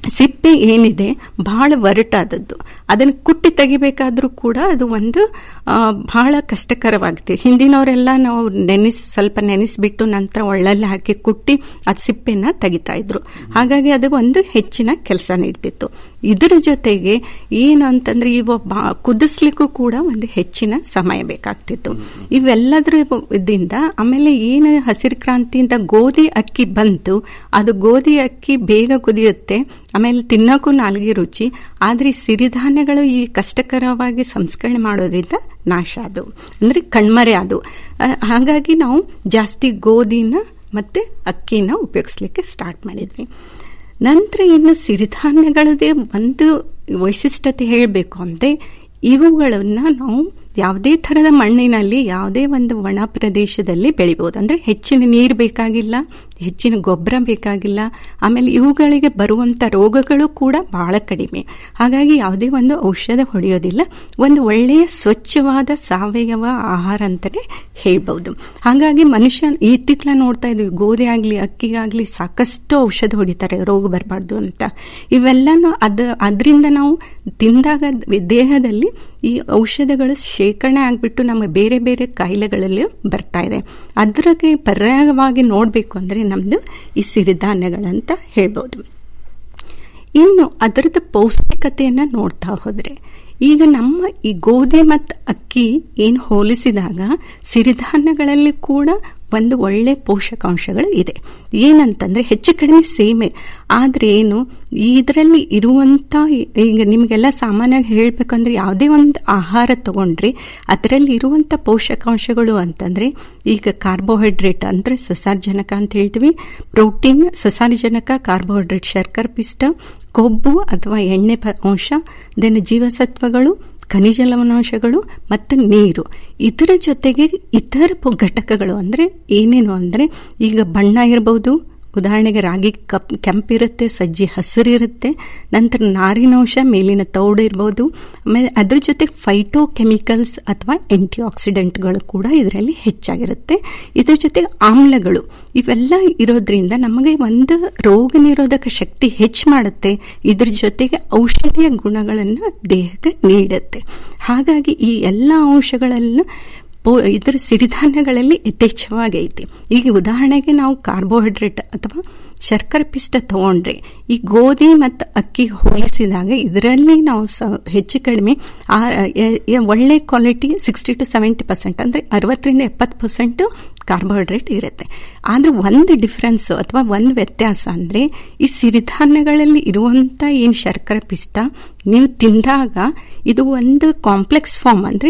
ಸಿಪ್ಪೆ ಏನಿದೆ ಬಹಳ ಒರಟಾದದ್ದು ಅದನ್ನು ಕುಟ್ಟಿ ತೆಗಿಬೇಕಾದ್ರೂ ಕೂಡ ಅದು ಒಂದು ಆ, ಬಹಳ ಕಷ್ಟಕರವಾಗುತ್ತೆ ಹಿಂದಿನವರೆಲ್ಲ ನಾವು ನೆನೆಸ್ ಸ್ವಲ್ಪ ನೆನೆಸ್ಬಿಟ್ಟು ನಂತರ ಒಳ್ಳಲ್ಲಿ ಹಾಕಿ ಕುಟ್ಟಿ ಅದು ಸಿಪ್ಪೆನ ತೆಗಿತಾ ಇದ್ರು ಹಾಗಾಗಿ ಅದು ಒಂದು ಹೆಚ್ಚಿನ ಕೆಲಸ ನೀಡ್ತಿತ್ತು ಇದರ ಜೊತೆಗೆ ಏನು ಅಂತಂದ್ರೆ ಇವ ಬಾ- ಕುದಿಸ್ಲಿಕ್ಕೂ ಕೂಡ ಒಂದು ಹೆಚ್ಚಿನ ಸಮಯ ಬೇಕಾಗ್ತಿತ್ತು ಇವೆಲ್ಲದರ ಇದರಿಂದ ಆಮೇಲೆ ಏನು ಹಸಿರು ಕ್ರಾಂತಿಯಿಂದ ಗೋಧಿ ಅಕ್ಕಿ ಬಂತು ಅದು ಗೋಧಿ ಅಕ್ಕಿ ಬೇಗ ಕುದಿಯುತ್ತೆ ಆಮೇಲೆ ತಿನ್ನೋಕ್ಕೂ ನಾಲ್ಗೆ ರುಚಿ ಆದ್ರೆ ಈ ಸಿರಿಧಾನ್ಯಗಳು ಈ ಕಷ್ಟಕರವಾಗಿ ಸಂಸ್ಕರಣೆ ಮಾಡೋದ್ರಿಂದ ನಾಶ ಅದು ಅಂದ್ರೆ ಕಣ್ಮರೆ ಅದು ಆ, ಹಾಗಾಗಿ ನಾವು ಜಾಸ್ತಿ ಗೋಧಿನ ಮತ್ತೆ ಅಕ್ಕಿನ ಉಪಯೋಗಿಸ್ಲಿಕ್ಕೆ ಸ್ಟಾರ್ಟ್ ಮಾಡಿದ್ವಿ ನಂತರ ಇನ್ನು ಸಿರಿಧಾನ್ಯಗಳದೇ ಒಂದು ವೈಶಿಷ್ಟ್ಯತೆ ಹೇಳಬೇಕು ಅಂದರೆ ಇವುಗಳನ್ನು ನಾವು ಯಾವುದೇ ಥರದ ಮಣ್ಣಿನಲ್ಲಿ ಯಾವುದೇ ಒಂದು ಒಣ ಪ್ರದೇಶದಲ್ಲಿ ಬೆಳಿಬೋದು ಅಂದರೆ ಹೆಚ್ಚಿನ ನೀರು ಬೇಕಾಗಿಲ್ಲ ಹೆಚ್ಚಿನ ಗೊಬ್ಬರ ಬೇಕಾಗಿಲ್ಲ ಆಮೇಲೆ ಇವುಗಳಿಗೆ ಬರುವಂಥ ರೋಗಗಳು ಕೂಡ ಬಹಳ ಕಡಿಮೆ ಹಾಗಾಗಿ ಯಾವುದೇ ಒಂದು ಔಷಧ ಹೊಡೆಯೋದಿಲ್ಲ ಒಂದು ಒಳ್ಳೆಯ ಸ್ವಚ್ಛವಾದ ಸಾವಯವ ಆಹಾರ ಅಂತಲೇ ಹೇಳ್ಬೋದು ಹಾಗಾಗಿ ಮನುಷ್ಯ ಇತ್ತಿತ್ತಲ ನೋಡ್ತಾ ಇದ್ವಿ ಗೋಧಿ ಆಗಲಿ ಅಕ್ಕಿಗಾಗಲಿ ಸಾಕಷ್ಟು ಔಷಧ ಹೊಡಿತಾರೆ ರೋಗ ಬರಬಾರ್ದು ಅಂತ ಇವೆಲ್ಲನೂ ಅದು ಅದರಿಂದ ನಾವು ತಿಂದಾಗ ದೇಹದಲ್ಲಿ ಈ ಔಷಧಗಳು ಶೇಖರಣೆ ಆಗಿಬಿಟ್ಟು ನಮಗೆ ಬೇರೆ ಬೇರೆ ಕಾಯಿಲೆಗಳಲ್ಲಿ ಬರ್ತಾ ಇದೆ ಅದಕ್ಕೆ ಪರ್ಯಾಯವಾಗಿ ನೋಡಬೇಕು ಅಂದರೆ ನಮ್ಮದು ಈ ಸಿರಿಧಾನ್ಯಗಳಂತ ಹೇಳ್ಬೋದು ಇನ್ನು ಅದರದ್ದು ಪೌಷ್ಟಿಕತೆಯನ್ನು ನೋಡ್ತಾ ಹೋದರೆ ಈಗ ನಮ್ಮ ಈ ಗೋಧಿ ಮತ್ತು ಅಕ್ಕಿ ಏನು ಹೋಲಿಸಿದಾಗ ಸಿರಿಧಾನ್ಯಗಳಲ್ಲಿ ಕೂಡ ಒಂದು ಒಳ್ಳೆ ಪೋಷಕಾಂಶಗಳು ಇದೆ ಏನಂತಂದ್ರೆ ಹೆಚ್ಚು ಕಡಿಮೆ ಸೇಮೆ ಆದರೆ ಏನು ಇದರಲ್ಲಿ ಇರುವಂಥ ಈಗ ನಿಮಗೆಲ್ಲ ಸಾಮಾನ್ಯವಾಗಿ ಹೇಳಬೇಕಂದ್ರೆ ಯಾವುದೇ ಒಂದು ಆಹಾರ ತಗೊಂಡ್ರೆ ಅದರಲ್ಲಿ ಇರುವಂಥ ಪೋಷಕಾಂಶಗಳು ಅಂತಂದ್ರೆ ಈಗ ಕಾರ್ಬೋಹೈಡ್ರೇಟ್ ಅಂದರೆ ಸಸಾರಜನಕ ಅಂತ ಹೇಳ್ತೀವಿ ಪ್ರೋಟೀನ್ ಸಸಾರಜನಕ ಕಾರ್ಬೋಹೈಡ್ರೇಟ್ ಶರ್ಕರ ಪಿಷ್ಟ ಕೊಬ್ಬು ಅಥವಾ ಎಣ್ಣೆ ಪ- ಅಂಶ ದೆನ್ ಜೀವಸತ್ವಗಳು ಖನಿಜ ಲವಣಾಂಶಗಳು ಮತ್ತು ನೀರು ಇದರ ಜೊತೆಗೆ ಇತರ ಪೊ- ಘಟಕಗಳು ಅಂದರೆ ಏನೇನು ಅಂದರೆ ಈಗ ಬಣ್ಣ ಇರಬಹುದು ಉದಾಹರಣೆಗೆ ರಾಗಿ ಕಪ್ ಕೆಂಪಿರುತ್ತೆ ಸಜ್ಜಿ ಹಸಿರಿರುತ್ತೆ ನಂತರ ನಾರಿನಾಂಶ ಮೇಲಿನ ತೌಡು ಇರ್ಬೋದು ಆಮೇಲೆ ಅದ್ರ ಜೊತೆ ಫೈಟೋ ಕೆಮಿಕಲ್ಸ್ ಅಥವಾ ಆಂಟಿ ಆಕ್ಸಿಡೆಂಟ್ಗಳು ಕೂಡ ಇದರಲ್ಲಿ ಹೆಚ್ಚಾಗಿರುತ್ತೆ ಇದ್ರ ಜೊತೆ ಆಮ್ಲಗಳು ಇವೆಲ್ಲ ಇರೋದ್ರಿಂದ ನಮಗೆ ಒಂದು ರೋಗ ನಿರೋಧಕ ಶಕ್ತಿ ಹೆಚ್ಚು ಮಾಡುತ್ತೆ ಇದ್ರ ಜೊತೆಗೆ ಔಷಧಿಯ ಗುಣಗಳನ್ನು ದೇಹಕ್ಕೆ ನೀಡುತ್ತೆ ಹಾಗಾಗಿ ಈ ಎಲ್ಲ ಅಂಶಗಳನ್ನು ಪೋ- ಇದರ ಸಿರಿಧಾನ್ಯಗಳಲ್ಲಿ ಯಥೇಚ್ಛವಾಗಿ ಐತಿ ಈಗ ಉದಾಹರಣೆಗೆ ನಾವು ಕಾರ್ಬೋಹೈಡ್ರೇಟ್ ಅಥವಾ ಶರ್ಕರ ಪಿಷ್ಟ ತಗೊಂಡ್ರೆ ಈ ಗೋಧಿ ಮತ್ತು ಅಕ್ಕಿ ಹೋಲಿಸಿದಾಗ ಇದರಲ್ಲಿ ನಾವು ಸ ಹೆಚ್ಚು ಕಡಿಮೆ ಆ ಎ- ಎ- ಒಳ್ಳೆ quality sixty to seventy percent ಅಂದರೆ ಅರವತ್ತರಿಂದ ಎಪ್ಪತ್ತು ಪರ್ಸೆಂಟ್ ಕಾರ್ಬೋಹೈಡ್ರೇಟ್ ಇರುತ್ತೆ ಆದರೆ ಒಂದು ಡಿಫ್ರೆನ್ಸ್ ಅಥವಾ ಒಂದು ವ್ಯತ್ಯಾಸ ಅಂದರೆ ಈ ಸಿರಿಧಾನ್ಯಗಳಲ್ಲಿ ಇರುವಂಥ ಏನು ಶರ್ಕರ ಪಿಷ್ಟ ನೀವು ತಿಂದಾಗ ಇದು ಒಂದು ಕಾಂಪ್ಲೆಕ್ಸ್ ಫಾರ್ಮ್ ಅಂದರೆ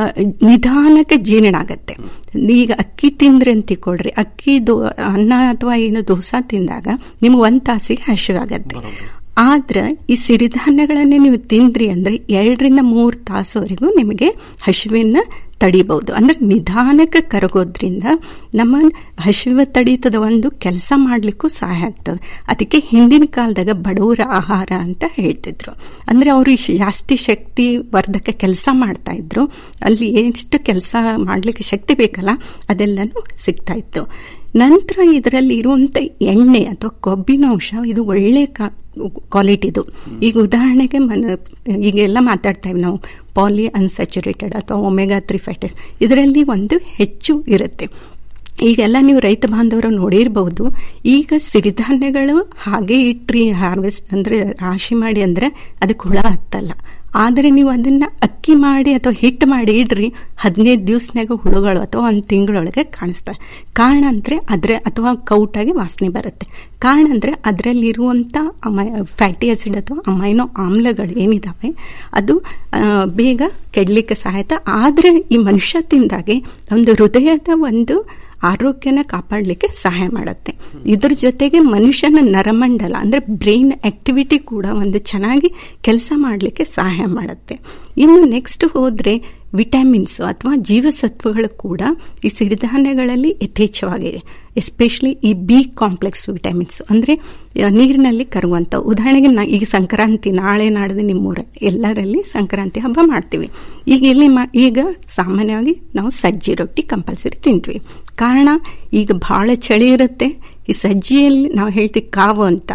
ನಿಧಾನಕ್ಕೆ ಜೀರ್ಣ ಆಗತ್ತೆ ಈಗ ಅಕ್ಕಿ ತಿಂದ್ರೆ ಅಂತ ತಿಳ್ಕೊಳ್ರಿ ಅಕ್ಕಿ ದೋ ಅನ್ನ ಅಥವಾ ಏನು ದೋಸೆ ತಿಂದಾಗ ನಿಮ್ಗೆ ಒಂದು ತಾಸಿಗೆ ಹಸಿವಾಗತ್ತೆ ಆದ್ರೆ ಈ ಸಿರಿಧಾನ್ಯಗಳನ್ನೇ ನೀವು ತಿಂದ್ರಿ ಅಂದ್ರೆ ಎರಡರಿಂದ ಮೂರು ತಾಸುವರೆಗೂ ನಿಮಗೆ ಹಸಿವಿನ ತಡಿಬಹುದು ಅಂದ್ರೆ ನಿಧಾನಕ್ಕೆ ಕರಗೋದ್ರಿಂದ ನಮ್ಮ ಹಸಿವು ತಡೀತದ ಒಂದು ಕೆಲಸ ಮಾಡ್ಲಿಕ್ಕೂ ಸಹಾಯ ಆಗ್ತದೆ ಅದಕ್ಕೆ ಹಿಂದಿನ ಕಾಲದಾಗ ಬಡವರ ಆಹಾರ ಅಂತ ಹೇಳ್ತಿದ್ರು ಅಂದ್ರೆ ಅವರು ಜಾಸ್ತಿ ಶಕ್ತಿ ವರ್ಧಕ ಕೆಲಸ ಮಾಡ್ತಾ ಇದ್ರು ಅಲ್ಲಿ ಎಷ್ಟು ಕೆಲಸ ಮಾಡ್ಲಿಕ್ಕೆ ಶಕ್ತಿ ಬೇಕಲ್ಲ ಅದೆಲ್ಲನೂ ಸಿಗ್ತಾ ಇತ್ತು ನಂತರ ಇದರಲ್ಲಿ ಇರುವಂತ ಎಣ್ಣೆ ಅಥವಾ ಕೊಬ್ಬಿನಾಂಶ ಇದು ಒಳ್ಳೆ ಕ್ವಾಲಿಟಿದು ಈಗ ಉದಾಹರಣೆಗೆ ಮನ ಈಗೆಲ್ಲ ಮಾತಾಡ್ತಾ ಇವಿ ನಾವು ಪಾಲಿ ಅನ್ಸ್ಯಾಚುರೇಟೆಡ್ ಅಥವಾ ಒಮೆಗಾ ತ್ರೀ ಫ್ಯಾಟಸ್ ಇದರಲ್ಲಿ ಒಂದು ಹೆಚ್ಚು ಇರುತ್ತೆ ಈಗೆಲ್ಲ ನೀವು ರೈತ ಬಾಂಧವರು ನೋಡಿರಬಹುದು ಈಗ ಸಿರಿಧಾನ್ಯಗಳು ಹಾಗೆ ಇಟ್ರಿ ಹಾರ್ವೆಸ್ಟ್ ಅಂದ್ರೆ ರಾಶಿ ಮಾಡಿ ಅಂದ್ರೆ ಅದಕ್ಕೆ ಹುಳ ಹತ್ತಲ್ಲ ಆದರೆ ನೀವು ಅದನ್ನ ಅಕ್ಕಿ ಮಾಡಿ ಅಥವಾ ಹಿಟ್ಟು ಮಾಡಿ ಇಡ್ರಿ ಹದಿನೈದು ದಿವಸನಾಗ ಹುಳುಗಳು ಅಥವಾ ಒಂದು ತಿಂಗಳೊಳಗೆ ಕಾಣಿಸ್ತವೆ ಕಾರಣ ಅಂದರೆ ಅದರ ಅಥವಾ ಕೌಟಾಗಿ ವಾಸನೆ ಬರುತ್ತೆ ಕಾರಣ ಅಂದರೆ ಅದರಲ್ಲಿರುವಂಥ ಅಮೈ ಫ್ಯಾಟಿ ಆಸಿಡ್ ಅಥವಾ ಅಮೈನೋ ಆಮ್ಲಗಳು ಏನಿದಾವೆ ಅದು ಆ, ಬೇಗ ಕೆಡಲಿಕ್ಕೆ ಸಹಾಯತ ಆದರೆ ಈ ಮನುಷ್ಯ ತಿಂದಾಗೆ ಒಂದು ಹೃದಯದ ಒಂದು ಆರೋಗ್ಯನ ಕಾಪಾಡಲಿಕ್ಕೆ ಸಹಾಯ ಮಾಡುತ್ತೆ ಇದ್ರ ಜೊತೆಗೆ ಮನುಷ್ಯನ ನರಮಂಡಲ ಅಂದ್ರೆ ಬ್ರೈನ್ ಆಕ್ಟಿವಿಟಿ ಕೂಡ ಒಂದು ಚೆನ್ನಾಗಿ ಕೆಲಸ ಮಾಡಲಿಕ್ಕೆ ಸಹಾಯ ಮಾಡುತ್ತೆ ಇನ್ನು ನೆಕ್ಸ್ಟ್ ಹೋದ್ರೆ ವಿಟಮಿನ್ಸ್ ಅಥವಾ ಜೀವಸತ್ವಗಳು ಕೂಡ ಈ ಸಿರಿಧಾನ್ಯಗಳಲ್ಲಿ ಯಥೇಚ್ಛವಾಗಿದೆ ಎಸ್ಪೆಷಲಿ ಈ ಬಿ ಕಾಂಪ್ಲೆಕ್ಸ್ ವಿಟಮಿನ್ಸ್ ಅಂದರೆ ನೀರಿನಲ್ಲಿ ಕರುವಂಥ ಉದಾಹರಣೆಗೆ ನಾ ಈಗ ಸಂಕ್ರಾಂತಿ ನಾಳೆ ನಾಡಿದ ನಿಮ್ಮೂರಲ್ಲಿ ಎಲ್ಲರಲ್ಲಿ ಸಂಕ್ರಾಂತಿ ಹಬ್ಬ ಮಾಡ್ತೀವಿ ಈಗ ಇಲ್ಲಿ ಮಾ ಈಗ ಸಾಮಾನ್ಯವಾಗಿ ನಾವು ಸಜ್ಜಿ ರೊಟ್ಟಿ ಕಂಪಲ್ಸರಿ ತಿಂತೀವಿ ಕಾರಣ ಈಗ ಬಹಳ ಚಳಿ ಇರುತ್ತೆ ಈ ಸಜ್ಜಿಯಲ್ಲಿ ನಾವು ಹೇಳ್ತೀವಿ ಕಾವು ಅಂತ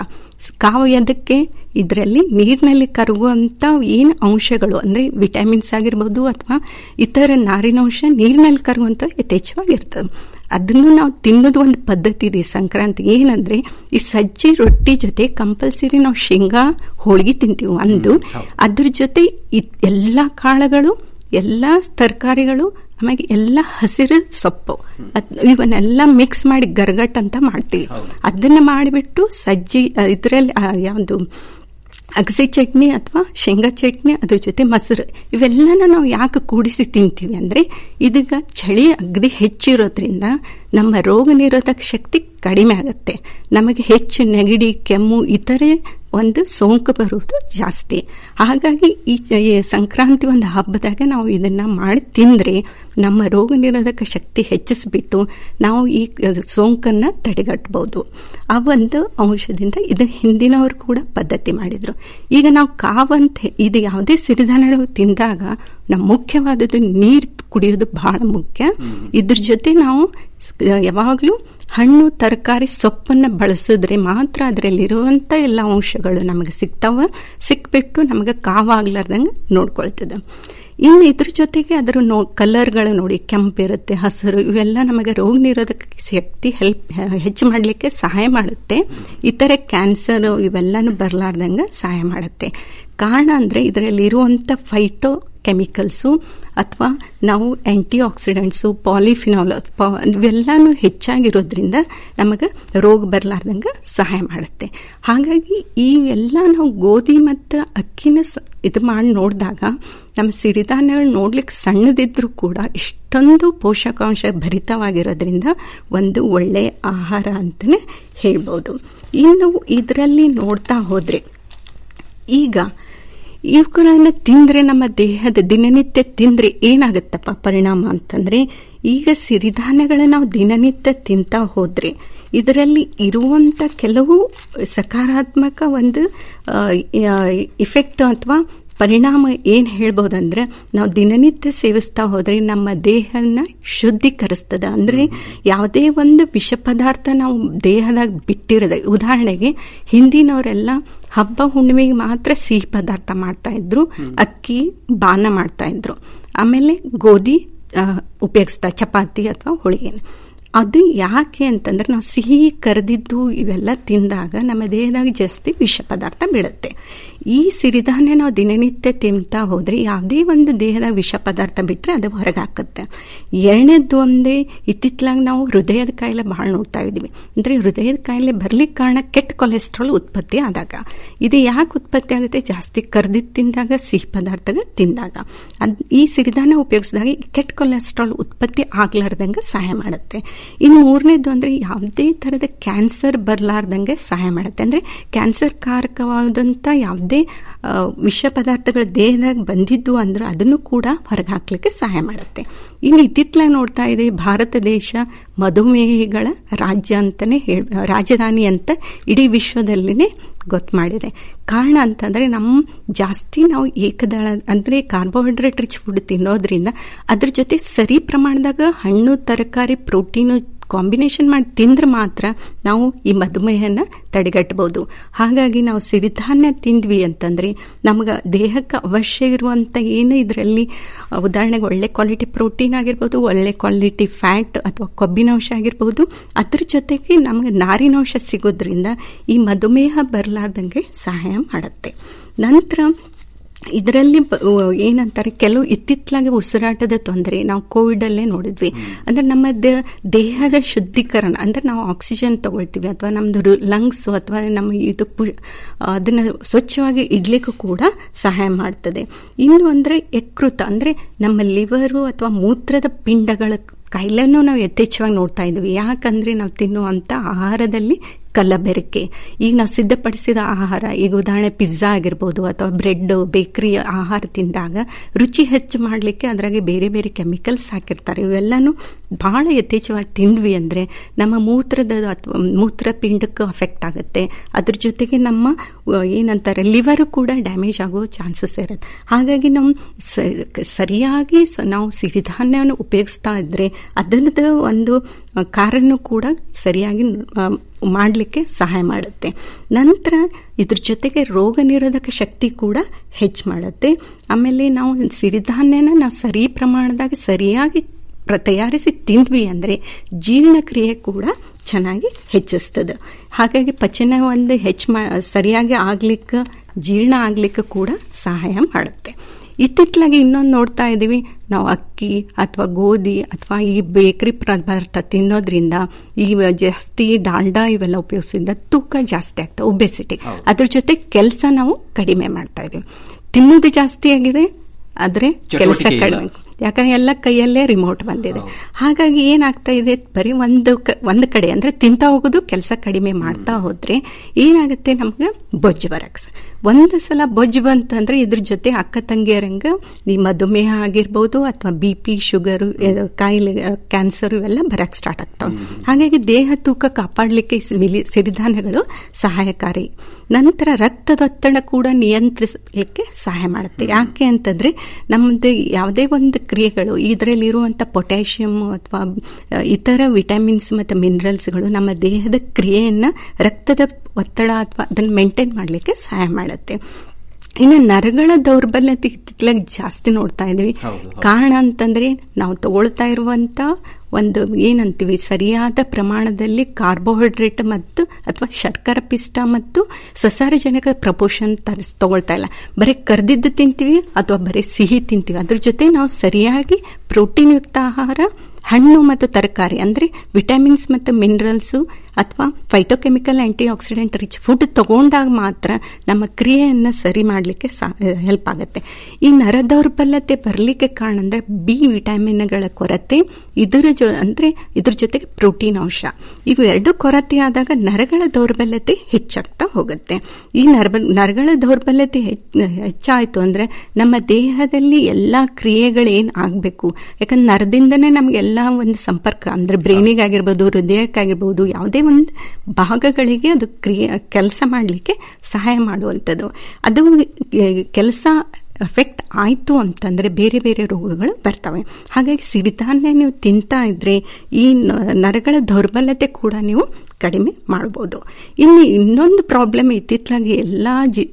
ಕಾವು ಎದಕ್ಕೆ ಇದರಲ್ಲಿ ನೀರಿನಲ್ಲಿ ಕರಗುವಂಥ ಏನು ಅಂಶಗಳು ಅಂದರೆ ವಿಟಮಿನ್ಸ್ ಆಗಿರ್ಬೋದು ಅಥವಾ ಇತರ ನಾರಿನಾಂಶ ನೀರಿನಲ್ಲಿ ಕರಗುವಂಥ ಯಥೇಚ್ಛವಾಗಿರ್ತದೆ ಅದನ್ನು ನಾವು ತಿನ್ನೋದು ಒಂದು ಪದ್ಧತಿ ಇದೆ ಸಂಕ್ರಾಂತಿ ಏನಂದ್ರೆ ಈ ಸಜ್ಜಿ ರೊಟ್ಟಿ ಜೊತೆ ಕಂಪಲ್ಸರಿ ನಾವು ಶೇಂಗಾ ಹೋಳಿಗೆ ತಿಂತೀವಿ ಒಂದು ಅದ್ರ ಜೊತೆ ಎಲ್ಲ ಕಾಳುಗಳು ಎಲ್ಲ ತರಕಾರಿಗಳು ಆಮೇಲೆ ಎಲ್ಲ ಹಸಿರು ಸೊಪ್ಪು ಇವನ್ನೆಲ್ಲ ಮಿಕ್ಸ್ ಮಾಡಿ ಗರ್ಗಟ್ ಅಂತ ಮಾಡ್ತೀವಿ ಅದನ್ನ ಮಾಡಿಬಿಟ್ಟು ಸಜ್ಜಿ ಇದರಲ್ಲಿ ಯಾವುದು ಅಗಸೆ ಚಟ್ನಿ ಅಥವಾ ಶೇಂಗಾ ಚಟ್ನಿ ಅದ್ರ ಜೊತೆ ಮೊಸರು ಇವೆಲ್ಲನ ನಾವು ಯಾಕೆ ಕೂಡಿಸಿ ತಿಂತೀವಿ ಅಂದರೆ ಇದೀಗ ಚಳಿ ಅಗದಿ ಹೆಚ್ಚಿರೋದ್ರಿಂದ ನಮ್ಮ ರೋಗ ನಿರೋಧಕ ಶಕ್ತಿ ಕಡಿಮೆ ಆಗುತ್ತೆ ನಮಗೆ ಹೆಚ್ಚು ನೆಗಡಿ ಕೆಮ್ಮು ಇತರೆ ಒಂದು ಸೋಂಕು ಬರುವುದು ಜಾಸ್ತಿ ಹಾಗಾಗಿ ಈ ಸಂಕ್ರಾಂತಿ ಒಂದು ಹಬ್ಬದಾಗ ನಾವು ಇದನ್ನ ಮಾಡಿ ತಿಂದರೆ ನಮ್ಮ ರೋಗ ನಿರೋಧಕ ಶಕ್ತಿ ಹೆಚ್ಚಿಸ್ಬಿಟ್ಟು ನಾವು ಈ ಸೋಂಕನ್ನು ತಡೆಗಟ್ಟಬಹುದು ಆ ಒಂದು ಅಂಶದಿಂದ ಇದು ಹಿಂದಿನವರು ಕೂಡ ಪದ್ಧತಿ ಮಾಡಿದ್ರು ಈಗ ನಾವು ಕಾವಂತ ಇದು ಯಾವುದೇ ಸಿರಿಧಾನ್ಯಗಳು ತಿಂದಾಗ ನಮ್ಮ ಮುಖ್ಯವಾದದ್ದು ನೀರು ಕುಡಿಯೋದು ಬಹಳ ಮುಖ್ಯ ಇದ್ರ ಜೊತೆ ನಾವು ಯಾವಾಗಲೂ ಹಣ್ಣು ತರಕಾರಿ ಸೊಪ್ಪನ್ನು ಬಳಸಿದ್ರೆ ಮಾತ್ರ ಅದರಲ್ಲಿರುವಂಥ ಎಲ್ಲ ಅಂಶಗಳು ನಮಗೆ ಸಿಗ್ತಾವ ಸಿಕ್ಬಿಟ್ಟು ನಮಗೆ ಕಾವಾಗ್ಲಾರ್ದಂಗೆ ನೋಡ್ಕೊಳ್ತದೆ ಇನ್ನು ಇದ್ರ ಜೊತೆಗೆ ಅದರ ನೋ ಕಲರ್ಗಳು ನೋಡಿ ಕೆಂಪಿರುತ್ತೆ ಹಸಿರು ಇವೆಲ್ಲ ನಮಗೆ ರೋಗ ನಿರೋಧಕ ಶಕ್ತಿ ಹೆಲ್ಪ್ ಹೆಚ್ಚು ಮಾಡಲಿಕ್ಕೆ ಸಹಾಯ ಮಾಡುತ್ತೆ ಇತರೆ ಕ್ಯಾನ್ಸರ್ ಇವೆಲ್ಲನೂ ಬರಲಾರ್ದಂಗೆ ಸಹಾಯ ಮಾಡುತ್ತೆ ಕಾರಣ ಅಂದರೆ ಇದರಲ್ಲಿ ಇರುವಂಥ ಫೈಟೋ ಕೆಮಿಕಲ್ಸು ಅಥವಾ ನಾವು ಆಂಟಿ ಆಕ್ಸಿಡೆಂಟ್ಸು ಪಾಲಿಫಿನಾಲ್ ಇವೆಲ್ಲನೂ ಹೆಚ್ಚಾಗಿರೋದ್ರಿಂದ ನಮಗೆ ರೋಗ ಬರಲಾರ್ದಂಗೆ ಸಹಾಯ ಮಾಡುತ್ತೆ ಹಾಗಾಗಿ ಈ ಎಲ್ಲ ನಾವು ಗೋಧಿ ಮತ್ತು ಅಕ್ಕಿನ ಇದು ಮಾಡಿ ನೋಡಿದಾಗ ನಮ್ಮ ಸಿರಿಧಾನ್ಯಗಳು ನೋಡ್ಲಿಕ್ಕೆ ಸಣ್ಣದಿದ್ರೂ ಕೂಡ ಇಷ್ಟೊಂದು ಪೋಷಕಾಂಶ ಭರಿತವಾಗಿರೋದ್ರಿಂದ ಒಂದು ಒಳ್ಳೆಯ ಆಹಾರ ಅಂತಲೇ ಹೇಳ್ಬೋದು ಇನ್ನು ಇದರಲ್ಲಿ ನೋಡ್ತಾ ಹೋದರೆ ಈಗ ಇವುಗಳನ್ನ ತಿಂದ್ರೆ ನಮ್ಮ ದೇಹದ ದಿನನಿತ್ಯ ತಿಂದ್ರೆ ಏನಾಗುತ್ತಪ್ಪ ಪರಿಣಾಮ ಅಂತಂದ್ರೆ ಈಗ ಸಿರಿಧಾನ್ಯಗಳನ್ನ ನಾವು ದಿನನಿತ್ಯ ತಿಂತಾ ಹೋದ್ರೆ ಇದರಲ್ಲಿ ಇರುವಂತ ಕೆಲವು ಸಕಾರಾತ್ಮಕ ಒಂದು ಇಫೆಕ್ಟ್ ಅಥವಾ ಪರಿಣಾಮ ಏನು ಹೇಳ್ಬೋದಂದ್ರೆ ನಾವು ದಿನನಿತ್ಯ ಸೇವಿಸ್ತಾ ಹೋದ್ರೆ ನಮ್ಮ ದೇಹನ ಶುದ್ಧೀಕರಿಸ್ತದ ಅಂದ್ರೆ ಯಾವುದೇ ಒಂದು ವಿಷ ಪದಾರ್ಥ ನಾವು ದೇಹದಾಗ ಬಿಟ್ಟಿರೋದ ಉದಾಹರಣೆಗೆ ಹಿಂದಿನವರೆಲ್ಲ ಹಬ್ಬ ಹುಣ್ಣಿಮೆಗೆ ಮಾತ್ರ ಸಿಹಿ ಪದಾರ್ಥ ಮಾಡ್ತಾ ಇದ್ರು ಅಕ್ಕಿ ಬಾನ ಮಾಡ್ತಾ ಇದ್ರು ಆಮೇಲೆ ಗೋಧಿ ಉಪಯೋಗಿಸ್ತಾ ಚಪಾತಿ ಅಥವಾ ಹೋಳಿಗೆ ಅದು ಯಾಕೆ ಅಂತಂದ್ರೆ ನಾವು ಸಿಹಿ ಕರೆದಿದ್ದು ಇವೆಲ್ಲ ತಿಂದಾಗ ನಮ್ಮ ದೇಹದಾಗ ಜಾಸ್ತಿ ವಿಷ ಪದಾರ್ಥ ಬಿಡುತ್ತೆ ಈ ಸಿರಿಧಾನ್ಯ ನಾವು ದಿನನಿತ್ಯ ತಿಂತಾ ಹೋದ್ರೆ ಯಾವುದೇ ಒಂದು ದೇಹದಾಗ ವಿಷ ಪದಾರ್ಥ ಬಿಟ್ಟರೆ ಅದು ಹೊರಗೆ ಹಾಕುತ್ತೆ ಎರಡನೇದ್ದು ಒಂದೇ ಇತ್ತಿತ್ತಲಾಗ ನಾವು ಹೃದಯದ ಕಾಯಿಲೆ ಭಾಳ ನೋಡ್ತಾ ಇದ್ದೀವಿ ಅಂದರೆ ಹೃದಯದ ಕಾಯಿಲೆ ಬರ್ಲಿಕ್ಕೆ ಕಾರಣ ಕೆಟ್ಟ ಕೊಲೆಸ್ಟ್ರಾಲ್ ಉತ್ಪತ್ತಿ ಆದಾಗ ಇದು ಯಾಕೆ ಉತ್ಪತ್ತಿ ಆಗುತ್ತೆ ಜಾಸ್ತಿ ಕರ್ದಿದ್ದು ತಿಂದಾಗ ಸಿಹಿ ಪದಾರ್ಥಗಳು ತಿಂದಾಗ ಅದು ಈ ಸಿರಿಧಾನ್ಯ ಉಪಯೋಗಿಸಿದಾಗ ಕೆಟ್ಟ ಕೊಲೆಸ್ಟ್ರಾಲ್ ಉತ್ಪತ್ತಿ ಆಗ್ಲಾರ್ದಂಗೆ ಸಹಾಯ ಮಾಡುತ್ತೆ ಇನ್ನು ಮೂರನೇದು ಅಂದರೆ ಯಾವುದೇ ಥರದ ಕ್ಯಾನ್ಸರ್ ಬರಲಾರ್ದಂಗೆ ಸಹಾಯ ಮಾಡುತ್ತೆ ಅಂದರೆ ಕ್ಯಾನ್ಸರ್ ಕಾರಕವಾದಂಥ ಯಾವುದೇ ವಿಷ ಪದಾರ್ಥಗಳ ದೇಹದಾಗ ಬಂದಿದ್ದು ಅಂದ್ರೆ ಅದನ್ನು ಕೂಡ ಹೊರಗೆ ಹಾಕ್ಲಿಕ್ಕೆ ಸಹಾಯ ಮಾಡುತ್ತೆ ಇನ್ನು ಇತ್ತಿತ್ತಲಾಗಿ ನೋಡ್ತಾ ಇದೆ ಭಾರತ ದೇಶ ಮಧುಮೇಹಿಗಳ ರಾಜ್ಯ ಅಂತಲೇ ಹೇಳ ರಾಜಧಾನಿ ಅಂತ ಇಡೀ ವಿಶ್ವದಲ್ಲಿನೇ ಗೊತ್ತು ಮಾಡಿದೆ ಕಾರಣ ಅಂತಂದರೆ ನಮ್ಮ ಜಾಸ್ತಿ ನಾವು ಏಕದಳ ಅಂದರೆ ಕಾರ್ಬೋಹೈಡ್ರೇಟ್ ರಿಚ್ ಫುಡ್ ತಿನ್ನೋದ್ರಿಂದ ಅದ್ರ ಜೊತೆ ಸರಿ ಪ್ರಮಾಣದಾಗ ಹಣ್ಣು ತರಕಾರಿ ಪ್ರೋಟೀನು ಕಾಂಬಿನೇಷನ್ ಮಾಡಿ ತಿಂದ್ರೆ ಮಾತ್ರ ನಾವು ಈ ಮಧುಮೇಹನ ತಡೆಗಟ್ಟಬಹುದು ಹಾಗಾಗಿ ನಾವು ಸಿರಿಧಾನ್ಯ ತಿಂದ್ವಿ ಅಂತಂದ್ರೆ ನಮಗೆ ದೇಹಕ್ಕೆ ಅವಶ್ಯ ಇರುವಂಥ ಏನು ಇದರಲ್ಲಿ ಉದಾಹರಣೆಗೆ ಒಳ್ಳೆ ಕ್ವಾಲಿಟಿ ಪ್ರೋಟೀನ್ ಆಗಿರ್ಬೋದು ಒಳ್ಳೆ ಕ್ವಾಲಿಟಿ ಫ್ಯಾಟ್ ಅಥವಾ ಕೊಬ್ಬಿನಾಂಶ ಆಗಿರ್ಬೋದು ಅದ್ರ ಜೊತೆಗೆ ನಮಗೆ ನಾರಿನಾಂಶ ಸಿಗೋದ್ರಿಂದ ಈ ಮಧುಮೇಹ ಬರಲಾರ್ದಂಗೆ ಸಹಾಯ ಮಾಡುತ್ತೆ ನಂತರ ಇದರಲ್ಲಿ ಏನಂತಾರೆ ಕೆಲವು ಇತ್ತಿತ್ತಲಾಗಿ ಉಸಿರಾಟದ ತೊಂದರೆ ನಾವು ಕೋವಿಡ್ ಅಲ್ಲೇ ನೋಡಿದ್ವಿ ಅಂದ್ರೆ ನಮ್ಮ ದೇಹದ ಶುದ್ಧೀಕರಣ ಅಂದ್ರೆ ನಾವು ಆಕ್ಸಿಜನ್ ತಗೊಳ್ತೀವಿ ಅಥವಾ ನಮ್ದು ಲಂಗ್ಸ್ ಅಥವಾ ನಮ್ಮ ಇದು ಅದನ್ನ ಸ್ವಚ್ಛವಾಗಿ ಇಡ್ಲಿಕ್ಕೂ ಕೂಡ ಸಹಾಯ ಮಾಡ್ತದೆ ಇನ್ನು ಅಂದ್ರೆ ಯಕೃತ ಅಂದ್ರೆ ನಮ್ಮ ಲಿವರು ಅಥವಾ ಮೂತ್ರದ ಪಿಂಡಗಳ ಕಾಯಿಲೆನೂ ನಾವು ಯಥೇಚ್ಛವಾಗಿ ನೋಡ್ತಾ ಇದ್ವಿ ಯಾಕಂದ್ರೆ ನಾವು ತಿನ್ನುವಂಥ ಆಹಾರದಲ್ಲಿ ಕಲಬೆರಕೆ ಈಗ ನಾವು ಸಿದ್ಧಪಡಿಸಿದ ಆಹಾರ ಈಗ ಉದಾಹರಣೆ ಪಿಜ್ಜಾ ಆಗಿರ್ಬೋದು ಅಥವಾ ಬ್ರೆಡ್ ಬೇಕರಿ ಆಹಾರ ತಿಂದಾಗ ರುಚಿ ಹೆಚ್ಚು ಮಾಡಲಿಕ್ಕೆ ಅದ್ರಾಗೆ ಬೇರೆ ಬೇರೆ ಕೆಮಿಕಲ್ಸ್ ಹಾಕಿರ್ತಾರೆ ಇವೆಲ್ಲನೂ ಭಾಳ ಯಥೇಚ್ಛವಾಗಿ ತಿಂದ್ವಿ ಅಂದರೆ ನಮ್ಮ ಮೂತ್ರದ ಅಥವಾ ಮೂತ್ರಪಿಂಡಕ್ಕೆ ಅಫೆಕ್ಟ್ ಆಗುತ್ತೆ ಅದ್ರ ಜೊತೆಗೆ ನಮ್ಮ ಏನಂತಾರೆ ಲಿವರು ಕೂಡ ಡ್ಯಾಮೇಜ್ ಆಗೋ ಚಾನ್ಸಸ್ ಇರುತ್ತೆ ಹಾಗಾಗಿ ನಾವು ಸರಿಯಾಗಿ ನಾವು ಸಿರಿಧಾನ್ಯವನ್ನು ಉಪಯೋಗಿಸ್ತಾ ಇದ್ರೆ ಅದರದ ಒಂದು ಕಾರನ್ನು ಕೂಡ ಸರಿಯಾಗಿ ಮಾಡಲಿಕ್ಕೆ ಸಹಾಯ ಮಾಡುತ್ತೆ ನಂತರ ಇದ್ರ ಜೊತೆಗೆ ರೋಗ ನಿರೋಧಕ ಶಕ್ತಿ ಕೂಡ ಹೆಚ್ಚು ಮಾಡುತ್ತೆ ಆಮೇಲೆ ನಾವು ಸಿರಿಧಾನ್ಯನ ನಾವು ಸರಿ ಪ್ರಮಾಣದಾಗ ಸರಿಯಾಗಿ ಪ್ರ ತಯಾರಿಸಿ ತಿಂದ್ವಿ ಅಂದರೆ ಜೀರ್ಣಕ್ರಿಯೆ ಕೂಡ ಚೆನ್ನಾಗಿ ಹೆಚ್ಚಿಸ್ತದೆ ಹಾಗಾಗಿ ಪಚನ ಒಂದು ಹೆಚ್ಚು ಮಾ ಸರಿಯಾಗಿ ಆಗ್ಲಿಕ್ಕೆ ಜೀರ್ಣ ಆಗ್ಲಿಕ್ಕೆ ಕೂಡ ಸಹಾಯ ಮಾಡುತ್ತೆ ಇತ್ತಿತ್ತಲಾಗಿ ಇನ್ನೊಂದು ನೋಡ್ತಾ ಇದ್ದೀವಿ ನಾವು ಅಕ್ಕಿ ಅಥವಾ ಗೋಧಿ ಅಥವಾ ಈ ಬೇಕರಿ ಪದಾರ್ಥ ತಿನ್ನೋದ್ರಿಂದ ಈ ಜಾಸ್ತಿ ಡಾಲ್ಡಾ ಇವೆಲ್ಲ ಉಪಯೋಗಿಸಿದ ತೂಕ ಜಾಸ್ತಿ ಆಗ್ತದೆ ಒಬೆಸಿಟಿ ಅದ್ರ ಜೊತೆ ಕೆಲಸ ನಾವು ಕಡಿಮೆ ಮಾಡ್ತಾ ಇದೀವಿ ತಿನ್ನೋದು ಜಾಸ್ತಿ ಆಗಿದೆ ಆದ್ರೆ ಕೆಲಸ ಚಟುವಟಿಕೆ ಇಲ್ಲ. ಕಡಿಮೆ ಯಾಕಂದ್ರೆ ಎಲ್ಲ ಕೈಯಲ್ಲೇ ರಿಮೋಟ್ ಬಂದಿದೆ ಹಾಗಾಗಿ ಏನಾಗ್ತಾ ಇದೆ ಬರೀ ಒಂದು ಕ- ಒಂದು ಕಡೆ ಅಂದ್ರೆ ತಿಂತಾ ಹೋಗೋದು ಕೆಲಸ ಕಡಿಮೆ ಮಾಡ್ತಾ ಹೋದ್ರೆ ಏನಾಗುತ್ತೆ ನಮ್ಗೆ ಬೊಜ್ಜು ಬರಕ್ ಸ- ಒಂದು ಸಲ ಬೊಜ್ಜು ಬಂತಂದ್ರೆ ಇದ್ರ ಜೊತೆ ಅಕ್ಕ ತಂಗಿಯರಂಗ ಈ ಮಧುಮೇಹ ಆಗಿರ್ಬೋದು ಅಥವಾ ಬಿ ಪಿ ಶುಗರು ಕಾಯಿಲೆ ಕ್ಯಾನ್ಸರ್ ಇವೆಲ್ಲ ಬರಕ್ ಸ್ಟಾರ್ಟ್ ಆಗ್ತಾವೆ ಹಾಗಾಗಿ ದೇಹ ತೂಕ ಕಾಪಾಡಲಿಕ್ಕೆ ಈ ಸಿಲಿ- ಸಿರಿಧಾನ್ಯಗಳು ಸಹಾಯಕಾರಿ ನಂತರ ರಕ್ತದೊತ್ತಡ ಕೂಡ ನಿಯಂತ್ರಿಸಲಿಕ್ಕೆ ಸಹಾಯ ಮಾಡುತ್ತೆ ಯಾಕೆ ಅಂತಂದ್ರೆ ನಮ್ಮದು ಯಾವುದೇ ಒಂದು ಕ್ರಿಯೆಗಳು ಇದರಲ್ಲಿ ಇರುವಂತ ಪೊಟ್ಯಾಷಿಯಂ ಅಥವಾ ಇತರ ವಿಟಮಿನ್ಸ್ ಮತ್ತು ಮಿನರಲ್ಸ್ಗಳು ನಮ್ಮ ದೇಹದ ಕ್ರಿಯೆಯನ್ನ ರಕ್ತದ ಒತ್ತಡ ಅಥವಾ ಅದನ್ನು ಮೇಂಟೈನ್ ಮಾಡಲಿಕ್ಕೆ ಸಹಾಯ ಮಾಡುತ್ತೆ ಇನ್ನು ನರಗಳ ದೌರ್ಬಲ್ಯತೆ ಇತ್ತಿತ್ತಲಾಗಿ ಜಾಸ್ತಿ ನೋಡ್ತಾ ಇದೀವಿ ಕಾರಣ ಅಂತಂದ್ರೆ ನಾವು ತಗೊಳ್ತಾ ಇರುವಂತ ಒಂದು ಏನಂತೀವಿ ಸರಿಯಾದ ಪ್ರಮಾಣದಲ್ಲಿ ಕಾರ್ಬೋಹೈಡ್ರೇಟ್ ಮತ್ತು ಅಥವಾ ಶರ್ಕರ ಪಿಷ್ಟ ಮತ್ತು ಸಸಾರಜನಕ ಪ್ರಪೋಷನ್ ತರಿಸ್ ತಗೊಳ್ತಾ ಇಲ್ಲ ಬರೀ ಕರ್ದಿದ್ದು ತಿಂತೀವಿ ಅಥವಾ ಬರೀ ಸಿಹಿ ತಿಂತೀವಿ ಅದ್ರ ಜೊತೆ ನಾವು ಸರಿಯಾಗಿ ಪ್ರೋಟೀನ್ ಯುಕ್ತ ಆಹಾರ ಹಣ್ಣು ಮತ್ತು ತರಕಾರಿ ಅಂದ್ರೆ ವಿಟಮಿನ್ಸ್ ಮತ್ತು ಮಿನರಲ್ಸು ಅಥವಾ phytochemical antioxidant rich food ತಗೊಂಡಾಗ ಮಾತ್ರ ನಮ್ಮ ಕ್ರಿಯೆಯನ್ನು ಸರಿ ಮಾಡಲಿಕ್ಕೆ ಹೆಲ್ಪ್ ಆಗುತ್ತೆ ಈ ನರ ದೌರ್ಬಲ್ಯತೆ ಬರಲಿಕ್ಕೆ ಕಾರಣ ಅಂದ್ರೆ ಬಿ ವಿಟಮಿನ್ಗಳ ಕೊರತೆ ಇದರ ಜೊ ಅಂದ್ರೆ ಇದ್ರ ಜೊತೆಗೆ ಪ್ರೋಟೀನ್ ಅಂಶ ಇವೆರಡು ಕೊರತೆ ಆದಾಗ ನರಗಳ ದೌರ್ಬಲ್ಯತೆ ಹೆಚ್ಚಾಗ್ತಾ ಹೋಗುತ್ತೆ ಈ ನರ ನರಗಳ ದೌರ್ಬಲ್ಯತೆ ಹೆಚ್- ಹೆಚ್ಚಾಯ್ತು ಅಂದ್ರೆ ನಮ್ಮ ದೇಹದಲ್ಲಿ ಎಲ್ಲಾ ಕ್ರಿಯೆಗಳೇನ್ ಆಗ್ಬೇಕು ಯಾಕಂದ್ರೆ ನರದಿಂದನೇ ನಮ್ಗೆಲ್ಲ ಒಂದು ಸಂಪರ್ಕ ಅಂದ್ರೆ ಬ್ರೈನಿಗೆ ಆಗಿರ್ಬೋದು ಹೃದಯಕ್ಕಾಗಿರ್ಬೋದು ಯಾವುದೇ ಒಂದು ಭಾಗಗಳಿಗೆ ಅದು ಕ್ರಿಯೆ ಕೆಲಸ ಮಾಡಲಿಕ್ಕೆ ಸಹಾಯ ಮಾಡುವಂಥದ್ದು ಅದು ಕೆಲಸ ಎಫೆಕ್ಟ್ ಆಯಿತು ಅಂತಂದ್ರೆ ಬೇರೆ ಬೇರೆ ರೋಗಗಳು ಬರ್ತವೆ ಹಾಗಾಗಿ ಸಿರಿಧಾನ್ಯ ನೀವು ತಿಂತಾ ಇದ್ರೆ ಈ ನ- ನರಗಳ ದೌರ್ಬಲ್ಯತೆ ಕೂಡ ನೀವು ಕಡಿಮೆ ಮಾಡ್ಬೋದು ಇನ್ನು ಇನ್ನೊಂದು ಪ್ರಾಬ್ಲಮ್ ಇತ್ತಿತ್ತಲಾಗಿ ಎಲ್ಲ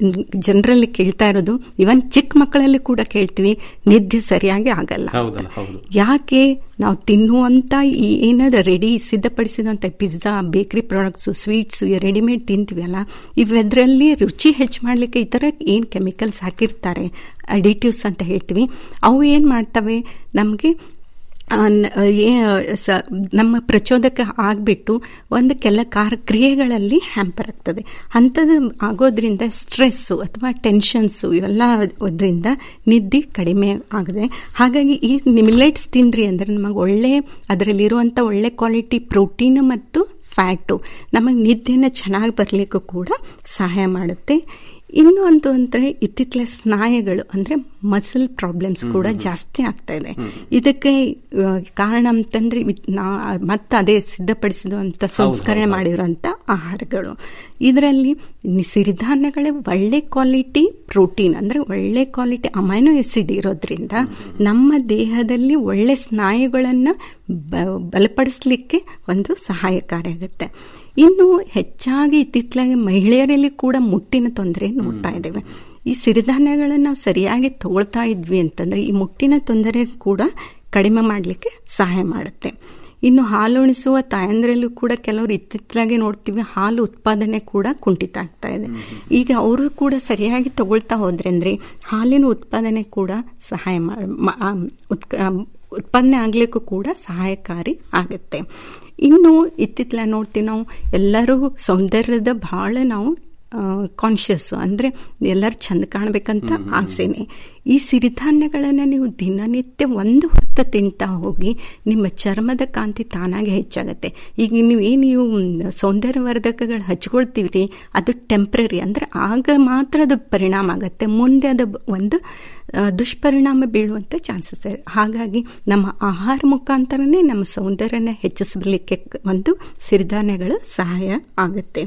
ಜನರಲ್ಲಿ ಕೇಳ್ತಾ ಇರೋದು ಇವನ್ ಚಿಕ್ಕ ಮಕ್ಕಳಲ್ಲಿ ಕೂಡ ಕೇಳ್ತೀವಿ ನಿದ್ದೆ ಸರಿಯಾಗಿ ಆಗಲ್ಲ ಹೌದಲ್ಲ ಹೌದು ಯಾಕೆ ನಾವು ತಿನ್ನುವಂತ ಈ ಏನಾದ್ರು ರೆಡಿ ಸಿದ್ಧಪಡಿಸಿದಂಥ pizza bakery products sweets readymade ತಿಂತೀವಲ್ಲ ಇವೆದ್ರಲ್ಲಿ ರುಚಿ ಹೆಚ್ಚು ಮಾಡಲಿಕ್ಕೆ ಈ ಥರ ಏನು ಕೆಮಿಕಲ್ಸ್ ಹಾಕಿರ್ತಾರೆ ಅಡಿಟಿವ್ಸ್ ಅಂತ ಹೇಳ್ತೀವಿ ಅವು ಏನು ಮಾಡ್ತವೆ ನಮಗೆ ಆ, ನ- ಏ- ಸ- ನಮ್ಮ ಪ್ರಚೋದಕ ಆಗ್ಬಿಟ್ಟು ಒಂದು ಕೆಲ ಕಾರ ಕ್ರಿಯೆಗಳಲ್ಲಿ ಹ್ಯಾಂಪರ್ ಆಗ್ತದೆ ಅಂಥದ್ದು ಆಗೋದ್ರಿಂದ ಸ್ಟ್ರೆಸ್ಸು ಅಥವಾ ಟೆನ್ಷನ್ಸು ಇವೆಲ್ಲ ಅದರಿಂದ ನಿದ್ದೆ ಕಡಿಮೆ ಆಗಿದೆ ಹಾಗಾಗಿ ಈ ಮಿಲೆಟ್ಸ್ ತಿಂದ್ರಿ ಅಂದರೆ ನಮಗೆ ಒಳ್ಳೆ ಅದರಲ್ಲಿರುವಂಥ ಒಳ್ಳೆ ಕ್ವಾಲಿಟಿ ಪ್ರೋಟೀನ್ ಮತ್ತು ಫ್ಯಾಟು ನಮಗೆ ನಿದ್ದೆನ ಚೆನ್ನಾಗಿ ಬರಲಿಕ್ಕೂ ಕೂಡ ಸಹಾಯ ಮಾಡುತ್ತೆ ಇನ್ನೊಂದು ಅಂದರೆ ಇತ್ತಿತ್ತಲ ಸ್ನಾಯುಗಳು ಅಂದರೆ ಮಸಲ್ ಪ್ರಾಬ್ಲಮ್ಸ್ ಕೂಡ ಜಾಸ್ತಿ ಆಗ್ತಾ ಇದೆ ಇದಕ್ಕೆ ಆ, ಕಾರಣ ಅಂತಂದ್ರೆ ಇದ್ ನಾ ಮತ್ತೆ ಅದೇ ಸಿದ್ಧಪಡಿಸಿದಂಥ ಸಂಸ್ಕರಣೆ ಮಾಡಿರುವಂಥ ಆಹಾರಗಳು ಇದರಲ್ಲಿ ಸಿರಿಧಾನ್ಯಗಳೇ ಒಳ್ಳೆ ಕ್ವಾಲಿಟಿ ಪ್ರೋಟೀನ್ ಅಂದರೆ ಒಳ್ಳೆ ಕ್ವಾಲಿಟಿ ಅಮೈನೋ ಆಸಿಡ್ ಇರೋದ್ರಿಂದ ನಮ್ಮ ದೇಹದಲ್ಲಿ ಒಳ್ಳೆ ಸ್ನಾಯುಗಳನ್ನು ಬಲಪಡಿಸ್ಲಿಕ್ಕೆ ಒಂದು ಸಹಾಯಕಾರಿಯಾಗುತ್ತೆ ಇನ್ನು ಹೆಚ್ಚಾಗಿ ಇತ್ತಿತ್ತಲಾಗಿ ಮಹಿಳೆಯರಲ್ಲಿ ಕೂಡ ಮುಟ್ಟಿನ ತೊಂದರೆ ನೋಡ್ತಾ ಇದ್ದೇವೆ ಈ ಸಿರಿಧಾನ್ಯಗಳನ್ನು ನಾವು ಸರಿಯಾಗಿ ತಗೊಳ್ತಾ ಇದ್ವಿ ಅಂತಂದ್ರೆ ಈ ಮುಟ್ಟಿನ ತೊಂದರೆ ಕೂಡ ಕಡಿಮೆ ಮಾಡಲಿಕ್ಕೆ ಸಹಾಯ ಮಾಡುತ್ತೆ ಇನ್ನು ಹಾಲುಣಿಸುವ ತಾಯಂದ್ರಲ್ಲೂ ಕೂಡ ಕೆಲವರು ಇತ್ತಿತ್ತಲಾಗಿ ನೋಡ್ತೀವಿ ಹಾಲು ಉತ್ಪಾದನೆ ಕೂಡ ಕುಂಠಿತ ಆಗ್ತಾ ಇದೆ ಈಗ ಅವರು ಕೂಡ ಸರಿಯಾಗಿ ತಗೊಳ್ತಾ ಹೋದ್ರೆ ಅಂದ್ರೆ ಹಾಲಿನ ಉತ್ಪಾದನೆ ಕೂಡ ಸಹಾಯ ಮಾ- ಮಾ- ಆ, ಉತ್ಕ ಆ, ಉತ್ಪಾದನೆ ಆಗ್ಲಿಕ್ಕೂ ಕೂಡ ಸಹಾಯಕಾರಿ ಆಗುತ್ತೆ ಇನ್ನು ಇತ್ತಿತ್ತಲ ನೋಡ್ತೀವಿ ನಾವು ಎಲ್ಲರೂ ಸೌಂದರ್ಯದ ಬಹಳ ನಾವು ಕಾನ್ಷಿಯಸ್ ಅಂದರೆ ಎಲ್ಲರೂ ಚಂದ ಕಾಣಬೇಕಂತ ಆಸೆನೆ ಈ ಸಿರಿಧಾನ್ಯಗಳನ್ನು ನೀವು ದಿನನಿತ್ಯ ಒಂದು ಹೊತ್ತು ತಿಂತಾ ಹೋಗಿ ನಿಮ್ಮ ಚರ್ಮದ ಕಾಂತಿ ತಾನಾಗೆ ಹೆಚ್ಚಾಗುತ್ತೆ ಈಗ ನೀವು ಏನು ನೀವು ಸೌಂದರ್ಯವರ್ಧಕಗಳು ಹಚ್ಕೊಳ್ತೀವ್ರಿ ಅದು ಟೆಂಪ್ರರಿ ಅಂದರೆ ಆಗ ಮಾತ್ರ ಅದು ಪರಿಣಾಮ ಆಗುತ್ತೆ ಮುಂದೆ ಅದು ಬ- ಒಂದು ಆ, ದುಷ್ಪರಿಣಾಮ ಬೀಳುವಂಥ ಚಾನ್ಸಸ್ ಇದೆ ಹಾಗಾಗಿ ನಮ್ಮ ಆಹಾರ ಮುಖಾಂತರನೇ ನಮ್ಮ ಸೌಂದರ್ಯನ ಹೆಚ್ಚಿಸಲಿಕ್ಕೆ ಒಂದು ಸಿರಿಧಾನ್ಯಗಳು ಸಹಾಯ ಆಗುತ್ತೆ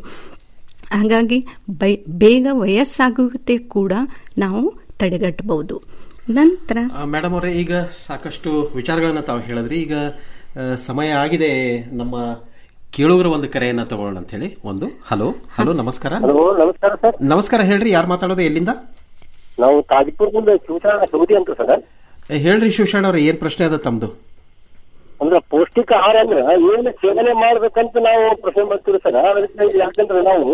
ಹಾಗಾಗಿ ಬೈ ಬೇಗ ವಯಸ್ಸಾಗುತ್ತೆ ಕೂಡ ನಾವು ತಡೆಗಟ್ಟಬಹುದು ನಂತರ ಮೇಡಮ್ ಅವರೇ ಈಗ ಸಾಕಷ್ಟು ವಿಚಾರಗಳನ್ನ ತಾವು ಹೇಳಿದ್ರಿ ಈಗ ಆ, ಸಮಯ ಆಗಿದೆ ನಮ್ಮ ಕೇಳುಗರ ಒಂದು ಕರೆಯನ್ನ ತಗೊಳ್ಳೋಣ ಅಂತ ಹೇಳಿ ಒಂದು ಹಲೋ ಹಲೋ ನಮಸ್ಕಾರ ಹಲೋ ನಮಸ್ಕಾರ ಸರ್ ನಮಸ್ಕಾರ ಹೇಳ್ರಿ ಯಾರು ಮಾತಾಡೋದು ಎಲ್ಲಿಂದ ನಾವು ತಾಜ್ಪುರದಿಂದ ಶಿವಚಾರ ಸೌದಿ ಅಂತ ಸರ್ ಏ, ಹೇಳ್ರಿ ಶಿವಶರಣ ಅವ್ರೆ ಏನ್ ಪ್ರಶ್ನೆ ಅದ ತಮ್ದು ಅಂದ್ರೆ ಪೌಷ್ಟಿಕ ಆಹಾರ ಅಂದ್ರೆ ಏನು ಸೇವನೆ ಮಾಡ್ಬೇಕಂತ ನಾವು ಪ್ರಶ್ನೆ ಮಾಡ್ತೀವಿ ಸರ್ ಅದಕ್ಕೆ ಯಾಕಂದ್ರೆ ನಾವು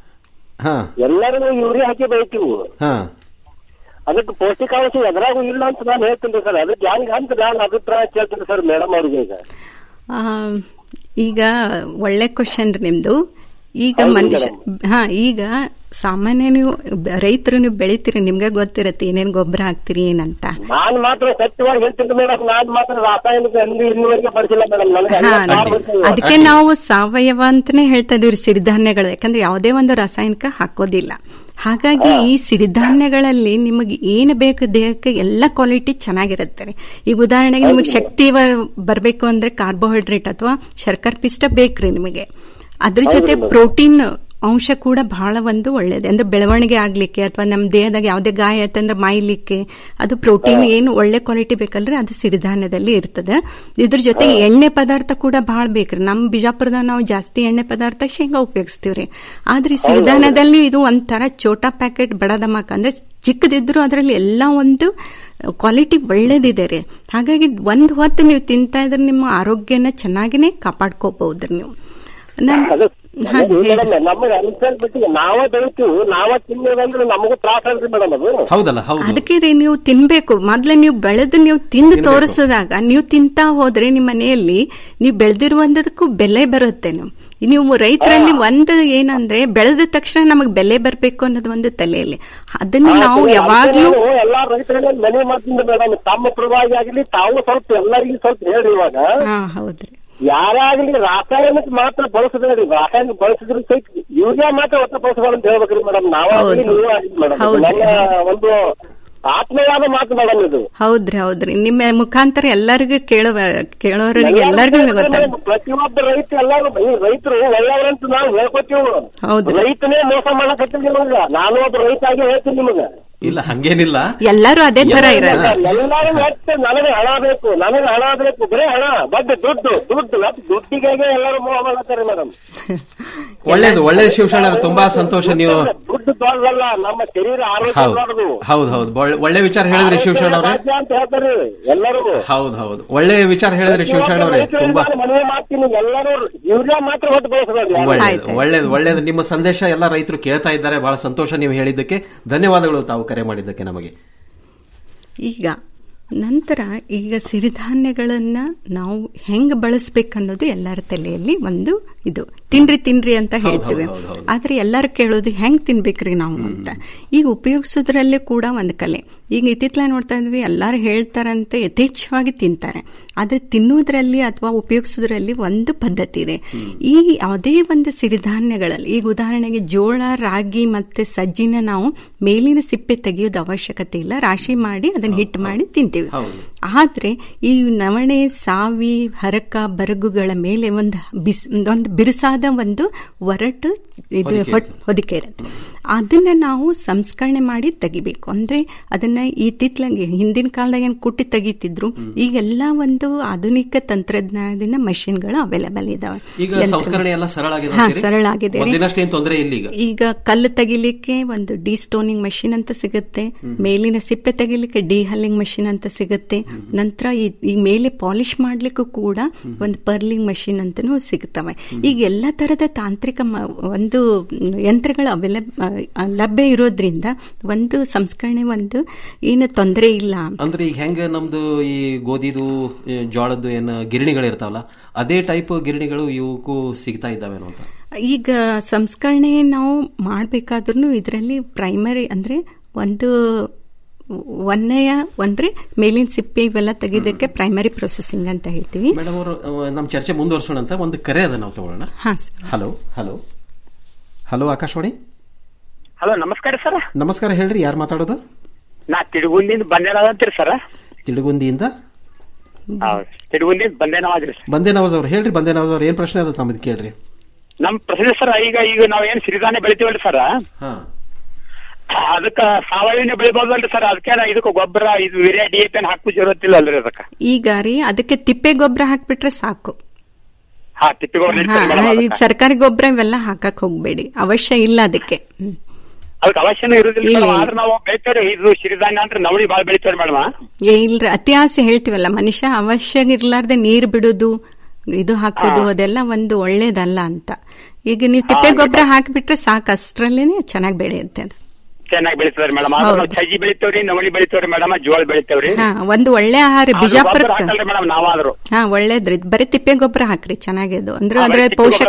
ಹಾ ಎಲ್ಲರಿಗೂ ಯೂರಿಯಾ ಹಾಕಿ ಬೆಳಿತೀವಿ ಹಾ ಅದಕ್ಕೆ ಪೌಷ್ಟಿಕಾಂಶ ಎದುರಾಗೂ ಇಲ್ಲ ಅಂತ ನಾನು ಹೇಳ್ತೀನಿ ಸರ್ ಅದಕ್ಕೆ ಹೆಂಗ್ ಅಂತ ನಾನು ಅಭಿಪ್ರಾಯ ಕೇಳ್ತೀನಿ ಸರ್ ಮೇಡಮ್ ಅವ್ರಿಗೆ ಈಗ ಆ, ಈಗ ಒಳ್ಳೆ ಕ್ವಶನ್ ನಿಮ್ದು ಈಗ ಹೌದು ಮನುಷ್ಯ ಹಾ ಈಗ ಸಾಮಾನ್ಯ ನೀವು ಬ- ರೈತರು ನೀವು ಬೆಳಿತೀರಿ ನಿಮ್ಗೆ ಗೊತ್ತಿರತ್ತೆ ಏನೇನ್ ಗೊಬ್ಬರ ಹಾಕ್ತೀರಿ ಏನಂತ ನಾನ್ ಮಾತ್ರ ಸತ್ಯವಾಗಿ ಹೇಳ್ತೀನಿ ಮೇಡಮ್ ನಾನ್ ಮಾತ್ರ ರಾಸಾಯನಿಕ ಎಲ್ಲಿ ಇನ್ನುವರೆಗೆ ಬಳಸಿಲ್ಲ ಮೇಡಮ್ ನನಗೆ ಹಾ, ಐವತ್ತಾರು ವರ್ಷ ಇದೆ. ಅದಕ್ಕೆ ನಾವು ಸಾವಯವ ಅಂತಾನೆ ಹೇಳ್ತಾ ಇದೀವಿ ಸಿರಿಧಾನ್ಯಗಳು ಯಾಕಂದ್ರೆ ಯಾವುದೇ ಒಂದು ರಾಸಾಯನಿಕ ಹಾಕೋದಿಲ್ಲ ಹಾಗಾಗಿ ಈ ಸಿರಿಧಾನ್ಯಗಳಲ್ಲಿ ನಿಮಗೆ ಏನು ಬೇಕು ದೇಹಕ್ಕೆ ಎಲ್ಲ ಕ್ವಾಲಿಟಿ ಚೆನ್ನಾಗಿರುತ್ತೆ ರೀ. ಈಗ ಉದಾಹರಣೆಗೆ ನಿಮಗೆ ಶಕ್ತಿ ಬರಬೇಕು ಅಂದ್ರೆ ಕಾರ್ಬೋಹೈಡ್ರೇಟ್ ಅಥವಾ ಶರ್ಕರ ಪಿಷ್ಟ ಬೇಕ್ರಿ ನಿಮಗೆ ಅದ್ರ ಜೊತೆ ಪ್ರೋಟೀನ್ ಅಂಶ ಕೂಡ ಬಹಳ ಒಂದು ಒಳ್ಳೇದು ಅಂದ್ರೆ ಬೆಳವಣಿಗೆ ಆಗ್ಲಿಕ್ಕೆ ಅಥವಾ ನಮ್ಮ ದೇಹದಾಗ ಯಾವುದೇ ಗಾಯ ಆಯ್ತಂದ್ರೆ ಮಾಯ್ಲಿಕ್ಕೆ ಅದು ಪ್ರೋಟೀನ್ ಏನು ಒಳ್ಳೆ ಕ್ವಾಲಿಟಿ ಬೇಕಲ್ರಿ ಅದು ಸಿರಿಧಾನ್ಯದಲ್ಲಿ ಇರ್ತದೆ ಇದ್ರ ಜೊತೆಗೆ ಎಣ್ಣೆ ಪದಾರ್ಥ ಕೂಡ ಬಹಳ ಬೇಕ್ರಿ ನಮ್ಮ ಬಿಜಾಪುರದಾಗ ನಾವು ಜಾಸ್ತಿ ಎಣ್ಣೆ ಪದಾರ್ಥ ಶೇಂಗಾ ಉಪಯೋಗಿಸ್ತೀವ್ರಿ ಆದ್ರೆ ಈ ಸಿರಿಧಾನ್ಯದಲ್ಲಿ ಇದು ಒಂಥರ ಚೋಟಾ ಪ್ಯಾಕೆಟ್ ಬಡದಮಕ ಅಂದ್ರೆ ಚಿಕ್ಕದಿದ್ರು ಅದರಲ್ಲಿ ಎಲ್ಲ ಒಂದು ಕ್ವಾಲಿಟಿ ಒಳ್ಳೇದಿದೆ ರೀ ಹಾಗಾಗಿ ಒಂದು ಹೊತ್ತು ನೀವು ತಿಂತಾ ಇದ್ರೆ ನಿಮ್ಮ ಆರೋಗ್ಯನ ಚೆನ್ನಾಗಿನೇ ಕಾಪಾಡ್ಕೋಬಹುದು ನೀವು ನಾನ್- ಅದು ಹಾ, ಅದು ಹೇಳಿ. ಮೇಡಮ್ ನಮಗೆ ಅನ್ಸಲ್ಬಿಟ್ಟಿಗೆ ನಾವೇ ಬೆಳಿತೀವಿ ನಾವೇ ತಿನ್ನೋದಂದ್ರೆ ನಮಗೂ ತ್ರಾಸ ಅಲ್ರಿ ಮೇಡಮ್ ಅದು ಹೌದಲ್ಲ ಹೌದು ಅದಕ್ಕೆ ರೀ ನೀವು ತಿನ್ಬೇಕು ಮೊದ್ಲು ನೀವು ಬೆಳೆದು ನೀವು ತಿಂದು ತೋರಿಸಿದಾಗ ನೀವು ತಿಂತಾ ಹೋದ್ರೆ ನಿಮ್ಮ ಮನೆಯಲ್ಲಿ ನೀವು ಬೆಳೆದಿರುವಂತದಕ್ಕೂ ಬೆಲೆ ಬರುತ್ತೆ ನೀವು ನೀವು ರೈತರಲ್ಲಿ ಒಂದು ಏನಂದ್ರೆ ಬೆಳೆದ ತಕ್ಷಣ ನಮಗೆ ಬೆಲೆ ಬರಬೇಕು ಅನ್ನೋದು ಒಂದು ತಲೆಯಲ್ಲಿ ಅದನ್ನು ನಾವು ಯಾವಾಗ್ಲೂ ನಾನು ಎಲ್ಲಾ ರೈತರಲ್ಲಿ ಮನೆ ಮಾಡ್ತೀನಿ ಮೇಡಮ್ ತಮ್ಮ ಪರವಾಗಿ ಆಗಲಿ ತಾವು ಸ್ವಲ್ಪ ಎಲ್ಲರಿಗೂ ಸ್ವಲ್ಪ ಹೇಳ್ರಿ ಇವಾಗ ಹಾ ಹೌದ್ರಿ ಯಾರಾಗ್ಲಿ ರಾಸಾಯನಿಕ ಮಾತ್ರ ಬಳಸಬೇಡಿ ರಾಸಾಯನಿಕ ಬಳಸಿದ್ರು ಸಹಿತ ಯೂರಿಯಾ ಮಾತ್ರ ಒತ್ತ ಬಳಸಬಾರ್ದು ಅಂತ ಹೇಳ್ಬೇಕ್ರಿ ಮೇಡಮ್ ನಾವಾಗ್ಲಿ ಹೌದು. ನೀವೇ ಆಗ್ಲಿ ಮೇಡಮ್ ಹೌದು. ನನ್ನ ಒಂದು ಆತ್ಮೀಯವಾದ ಮಾತು ಮೇಡಮ್ ಇದು ಹೌದ್ರಿ ಹೌದ್ರಿ ನಿಮ್ಮ ಮುಖಾಂತರ ಎಲ್ಲರಿಗೂ ಕೇಳುವ ಕೇಳೋರಿಗೆ ಎಲ್ಲರಿಗೂ ಗೊತ್ತಾಗ ಪ್ರತಿಯೊಬ್ಬ ರೈತ ಎಲ್ಲಾರು ಈ ರೈತರು ಒಳ್ಳೆಯವರಂತ ನಾವು ಹೇಳ್ಕೊತೀವಿ ಹೌದ್ರಿ. ರೈತನೇ ಮೋಸ ಮಾಡಕತ್ತೀನಿ ನಿಮಗ ನಾನು ಒಬ್ಬ ರೈತ ಆಗಿ ಹೇಳ್ತೀನಿ ನಿಮಗ ಇಲ್ಲ ಹಂಗೇನಿಲ್ಲ ಎಲ್ಲರೂ ಅದೇ ತರ ಇರಲ್ಲ ಎಲ್ಲರೂ ಹೆಚ್ಚು ನನಗೆ ಹಣ ಬೇಕು ನನಗೆ ಹಣ ಬೇಕು ಬರೀ ಹಣ ಬಡ್ಡಿ ದುಡ್ಡು ದುಡ್ಡು ಮತ್ತೆ ದುಡ್ಡಿಗಾಗಿ ಎಲ್ಲರೂ ಮೋಹ ಮಾಡತ್ತಾರೆ ಮೇಡಮ್ ಒಳ್ಳೇದು ಒಳ್ಳೇದು ಶಿವಶರಣ ಅವ್ರೆ, ತುಂಬಾ ಸಂತೋಷ ನೀವು ದುಡ್ಡು ದೊಡ್ಡದಲ್ಲ ನಮ್ಮ ಶರೀರ ಆರೋಗ್ಯ ಹೌದು ದೊಡ್ಡದು ಹೌದು ಹೌದು ಒಳ್ಳೆ- ಒಳ್ಳೆ ವಿಚಾರ ಹೇಳಿದ್ರಿ ಶಿವಶರಣ ಅವ್ರೆ ರಾಜ್ಯ ಅಂತ ಹೇಳ್ತಾರೆ ಎಲ್ಲರಿಗೂ ಹೌದು ಹೌದು ಒಳ್ಳೆ ವಿಚಾರ ಹೇಳಿದ್ರಿ ಶಿವಶರಣ ಅವರೇ ತುಂಬಾ ನಾನು ಮನವಿ ಮಾಡ್ತೀನಿ ಎಲ್ಲರೂ ಯೂರಿಯಾ ಮಾತ್ರ ಹೊಟ್ಟು ಬಳಸಬೇಡಿ ಒಳ್ಳೇದು ಒಳ್ಳೇದು ಒಳ್ಳೇದು ನಿಮ್ಮ ಸಂದೇಶ ಎಲ್ಲ ರೈತರು ಕೇಳ್ತಾ ಇದ್ದಾರೆ ಬಹಳ ಸಂತೋಷ ನೀವು ಹೇಳಿದ್ದಕ್ಕೆ ಧನ್ಯವಾದಗಳು ತಾವು ಕರೆ ಮಾಡಿದ್ದಕ್ಕೆ ನಮಗೆ ಈಗ ನಂತರ ಈಗ ಸಿರಿಧಾನ್ಯಗಳನ್ನ ನಾವು ಹೆಂಗ್ ಬಳಸ್ಬೇಕನ್ನೋದು ಎಲ್ಲರ ತಲೆಯಲ್ಲಿ ಒಂದು ಇದು ತಿನ್ರಿ ತಿನ್ರಿ ಅಂತ ಹೇಳ್ತೀವಿ ಆದ್ರೆ ಎಲ್ಲರೂ ಕೇಳೋದು ಹೆಂಗ್ ತಿನ್ಬೇಕ್ರಿ ನಾವು ಅಂತ ಈಗ ಉಪಯೋಗಿಸೋದ್ರಲ್ಲೇ ಕೂಡ ಒಂದು ಕಲೆ ಈಗ ಇತ್ತಿತ್ತಲ ನೋಡ್ತಾ ಇದ್ವಿ ಎಲ್ಲರೂ ಹೇಳ್ತಾರಂತೆ ಯಥೇಚ್ಛವಾಗಿ ತಿಂತಾರೆ ಆದ್ರೆ ತಿನ್ನೋದ್ರಲ್ಲಿ ಅಥವಾ ಉಪಯೋಗಿಸೋದ್ರಲ್ಲಿ ಒಂದು ಪದ್ಧತಿ ಇದೆ ಈ ಯಾವುದೇ ಒಂದು ಸಿರಿಧಾನ್ಯಗಳಲ್ಲಿ ಈಗ ಉದಾಹರಣೆಗೆ ಜೋಳ ರಾಗಿ ಮತ್ತೆ ಸಜ್ಜಿನ ನಾವು ಮೇಲಿನ ಸಿಪ್ಪೆ ತೆಗೆಯೋದು ಅವಶ್ಯಕತೆ ಇಲ್ಲ ರಾಶಿ ಮಾಡಿ ಅದನ್ನ ಹಿಟ್ಟು ಮಾಡಿ ತಿಂತೀವಿ ಆದ್ರೆ ಈ ನವಣೆ ಸಾವಿ ಹರಕ ಬರಗುಗಳ ಮೇಲೆ ಒಂದು ಬಿಸ್ ಒಂದು ಬಿರುಸಾದ ಒಂದು ಒರಟು ಇದು ಹೊದಿಕೆ ಹೊಟ್- ಹೊದಿಕೆ ಇರುತ್ತೆ ಅದನ್ನ ನಾವು ಸಂಸ್ಕರಣೆ ಮಾಡಿ ತೆಗಿಬೇಕು ಅಂದ್ರೆ ಅದನ್ನ ಈ ತಿತ್ಲಂಗೆ ಹಿಂದಿನ ಕಾಲದಾಗ ಏನ್ ಕುಟ್ಟಿ ತೆಗಿತಿದ್ರು ಈಗೆಲ್ಲ ಒಂದು ಆಧುನಿಕ ತಂತ್ರಜ್ಞಾನದಿಂದ ಮಷಿನ್ಗಳು ಅವೈಲೇಬಲ್ ಇದಾವೆ ಈಗ ಯಂತ್ರ- ಸಂಸ್ಕರಣೆ ಎಲ್ಲ ಸರಳ ಆಗಿದೆ ಹಾ ಅಂತೀರಿ? ಸರಳ ಆಗಿದೆ ರೀ. ಮೊದಲಿನಷ್ಟೇನ್ ತೊಂದರೆ ಇಲ್ಲ ಈಗ ಈಗ ಕಲ್ಲು ತೆಗಿಲಿಕ್ಕೆ ಒಂದು ಡಿ ಸ್ಟೋನಿಂಗ್ ಮಷಿನ್ ಅಂತ ಸಿಗುತ್ತೆ ಮೇಲಿನ ಸಿಪ್ಪೆ ತೆಗಿಲಿಕ್ಕೆ ಡಿ ಹಲ್ಲಿಂಗ್ ಮಷಿನ್ ಅಂತ ಸಿಗುತ್ತೆ ನಂತರ ಈ- ಈ ಮೇಲೆ ಪಾಲಿಶ್ ಮಾಡ್ಲಿಕ್ಕೂ ಕೂಡ ಒಂದು ಪರ್ಲಿಂಗ್ ಮಷಿನ್ ಅಂತಾನೂ ಸಿಗುತ್ತವೆ ಈಗ ಎಲ್ಲ ತರದ ತಾಂತ್ರಿಕ ಮ- ಒಂದು ಯಂತ್ರಗಳು ಅವೈಲೇಬ್ ಲಭ್ಯ ಇರೋದ್ರಿಂದ ಒಂದು ಸಂಸ್ಕರಣೆ ಒಂದು ಏನು ತೊಂದರೆ ಇಲ್ಲ ಅಂದ್ರೆ ಈಗ ಹೆಂಗ ನಮ್ದು ಈ ಗೋಧಿದು ಈ ಜೋಳದ್ದು ಏನ್ ಗಿರಣಿಗಳು ಇರ್ತಾವಲ್ಲ ಅದೇ ಟೈಪ್ ಗಿರಣಿಗಳು ಇವಕ್ಕೂ ಸಿಗ್ತಾ ಇದ್ದಾವೇನೋ ಅಂತ ಈಗ ಸಂಸ್ಕರಣೆ ನಾವು ಮಾಡಬೇಕಾದ್ರೂ ಇದರಲ್ಲಿ ಪ್ರೈಮರಿ ಅಂದ್ರೆ ಒಂದು ಒಂದನೆಯ ಅಂದ್ರೆ ಮೇಲಿನ ಸಿಪ್ಪೆ ಇವೆಲ್ಲ ತೆಗೆದಕ್ಕೆ ಪ್ರೈಮರಿ ಪ್ರೊಸೆಸಿಂಗ್ ಅಂತ ಹೇಳ್ತೀವಿ ಮೇಡಮ್ ಅವರು ನಮ್ಮ ಚರ್ಚೆ ಮುಂದುವರ್ಸೋಣ ಅಂತ ಒಂದು ಕರೆ ಅದ ನಾವು ತಗೊಳ್ಳೋಣ ಹಾ hello hello hello Akashvani hello ನಮಸ್ಕಾರ ಸರ್ ನಮಸ್ಕಾರ ಹೇಳ್ರಿ ಯಾರು ಮಾತಾಡೋದು ನಾ ತಿಡುಗುಂದಿಂದ ಬಂದೇನಾವ್ ಅಂತೀರಿ ಸರ್ ತಿಳುಗುಂದಿಯಿಂದ ಹೌದು ತಿಡುಗುಂದಿಂದ ಬಂದೇನಾವಾದ್ರಿ ಸರ್ ಬಂದೇ ನವಾಜ್ ಅವ್ರು ಹೇಳ್ರಿ ಬಂದೇ ನವಾಜ್ ಅವ್ರು ಏನ್ ಪ್ರಶ್ನೆ ಅದ ತಮ್ಮದು ಕೇಳ್ರಿ ನಮ್ ಪ್ರಶ್ನೆ ಸರ್ ಈಗ ಈಗ ನಾವ್ ಏನ್ ಸಿರಿಧಾನ್ಯ ಬೆಳಿತೀವಲ್ರಿ ಸರ್ ಹಾ ಅದಕ್ಕ ಸಾವಯವನೇ ಬೆಳಿಬಹುದಲ್ರಿ ಸರ್ ಅದಕ್ಕೆ ಇದಕ್ಕೆ ಗೊಬ್ಬರ ಇದು ಯೂರಿಯಾ ಡಿ ಎ ಪಿ ಹಾಕೋ ಜರುರತ್ತಿಲ್ಲ ಅಲ್ರಿ ಅದಕ್ಕ ಈಗ ರೀ ಅದಕ್ಕೆ ತಿಪ್ಪೆ ಗೊಬ್ಬರ ಹಾಕ್ಬಿಟ್ರೆ ಸಾಕು ಹಾ ತಿಪ್ಪಿಗೊಬ್ಬರ ಹಾ ನಡೀತದೆ ಮೇಡಮ್ ಈ ಸರ್ಕಾರಿ ಗೊಬ್ಬರ ಇವೆಲ್ಲ ಹಾಕಕ್ ಹೋಗ್ಬೇಡಿ ಅವಶ್ಯ ಇಲ್ಲ ಅದಕ್ಕೆ ಹ್ಮ್. ಅದಕ್ಕೆ ಅವಶ್ಯನೂ ಇರುದಿಲ್ಲ ಇಲ್ಲ, ಮೇಡಮ್ ಇಲ್ಲ. ಆದ್ರೆ ನಾವು ಬೆಳಿತೇವೆ ಇದು ಸಿರಿಧಾನ್ಯ ಅಂದ್ರೆ ನವಣಿ ಬಾಳ ಬೆಳಿತೇವೆ ಮೇಡಮ್ ಏ ಇಲ್ರಿ ಅತಿ ಆಸೆ ಹೇಳ್ತೀವಲ್ಲ ಮನುಷ್ಯ ಅವಶ್ಯ ಇರ್ಲಾರ್ದೆ ನೀರ್ ಬಿಡುದು ಇದು ಹಾಕೋದು ಅದೆಲ್ಲ ಒಂದು ಒಳ್ಳೇದಲ್ಲ ಅಂತ ಈಗ ನೀವು ತಿಪ್ಪೆ ಗೊಬ್ಬರ ಹಾಕಿಬಿಟ್ರೆ ಸಾಕು ಅಷ್ಟ್ರಲ್ಲೇನೆ ಚೆನ್ನಾಗಿ ಬೆಳೆಯುತ್ತೆ ಅದು ಚೆನ್ನಾಗಿ ಬೆಳಿತೇವ್ರಿ ಮೇಡಮ್ ಆದ್ರೆ ನಾವು ಸಜ್ಜಿ ಬೆಳಿತೇವ್ರಿ ನವಣಿ ಬೆಳಿತೇವ್ರಿ ಮೇಡಮ್ ಜೋಳ ಬೆಳಿತೇವ್ರಿ ಹಾ ಒಂದು ಒಳ್ಳೆ ಆಹಾರ ಬಿಜಾಪುರಕ್ಕೆ ಮೇಡಮ್ ನಾವಾದ್ರು ಹಾ ಒಳ್ಳೇದ್ರಿ ಬರೀ ತಿಪ್ಪೆ ಗೊಬ್ಬರ ಹಾಕ್ರಿ ಚೆನ್ನಾಗಿದ್ದು ಅಂದ್ರೆ ಹಾ, ಅದ್ರ ಬರೀ ತಿಪ್ಪೆ ಪೋಷಕ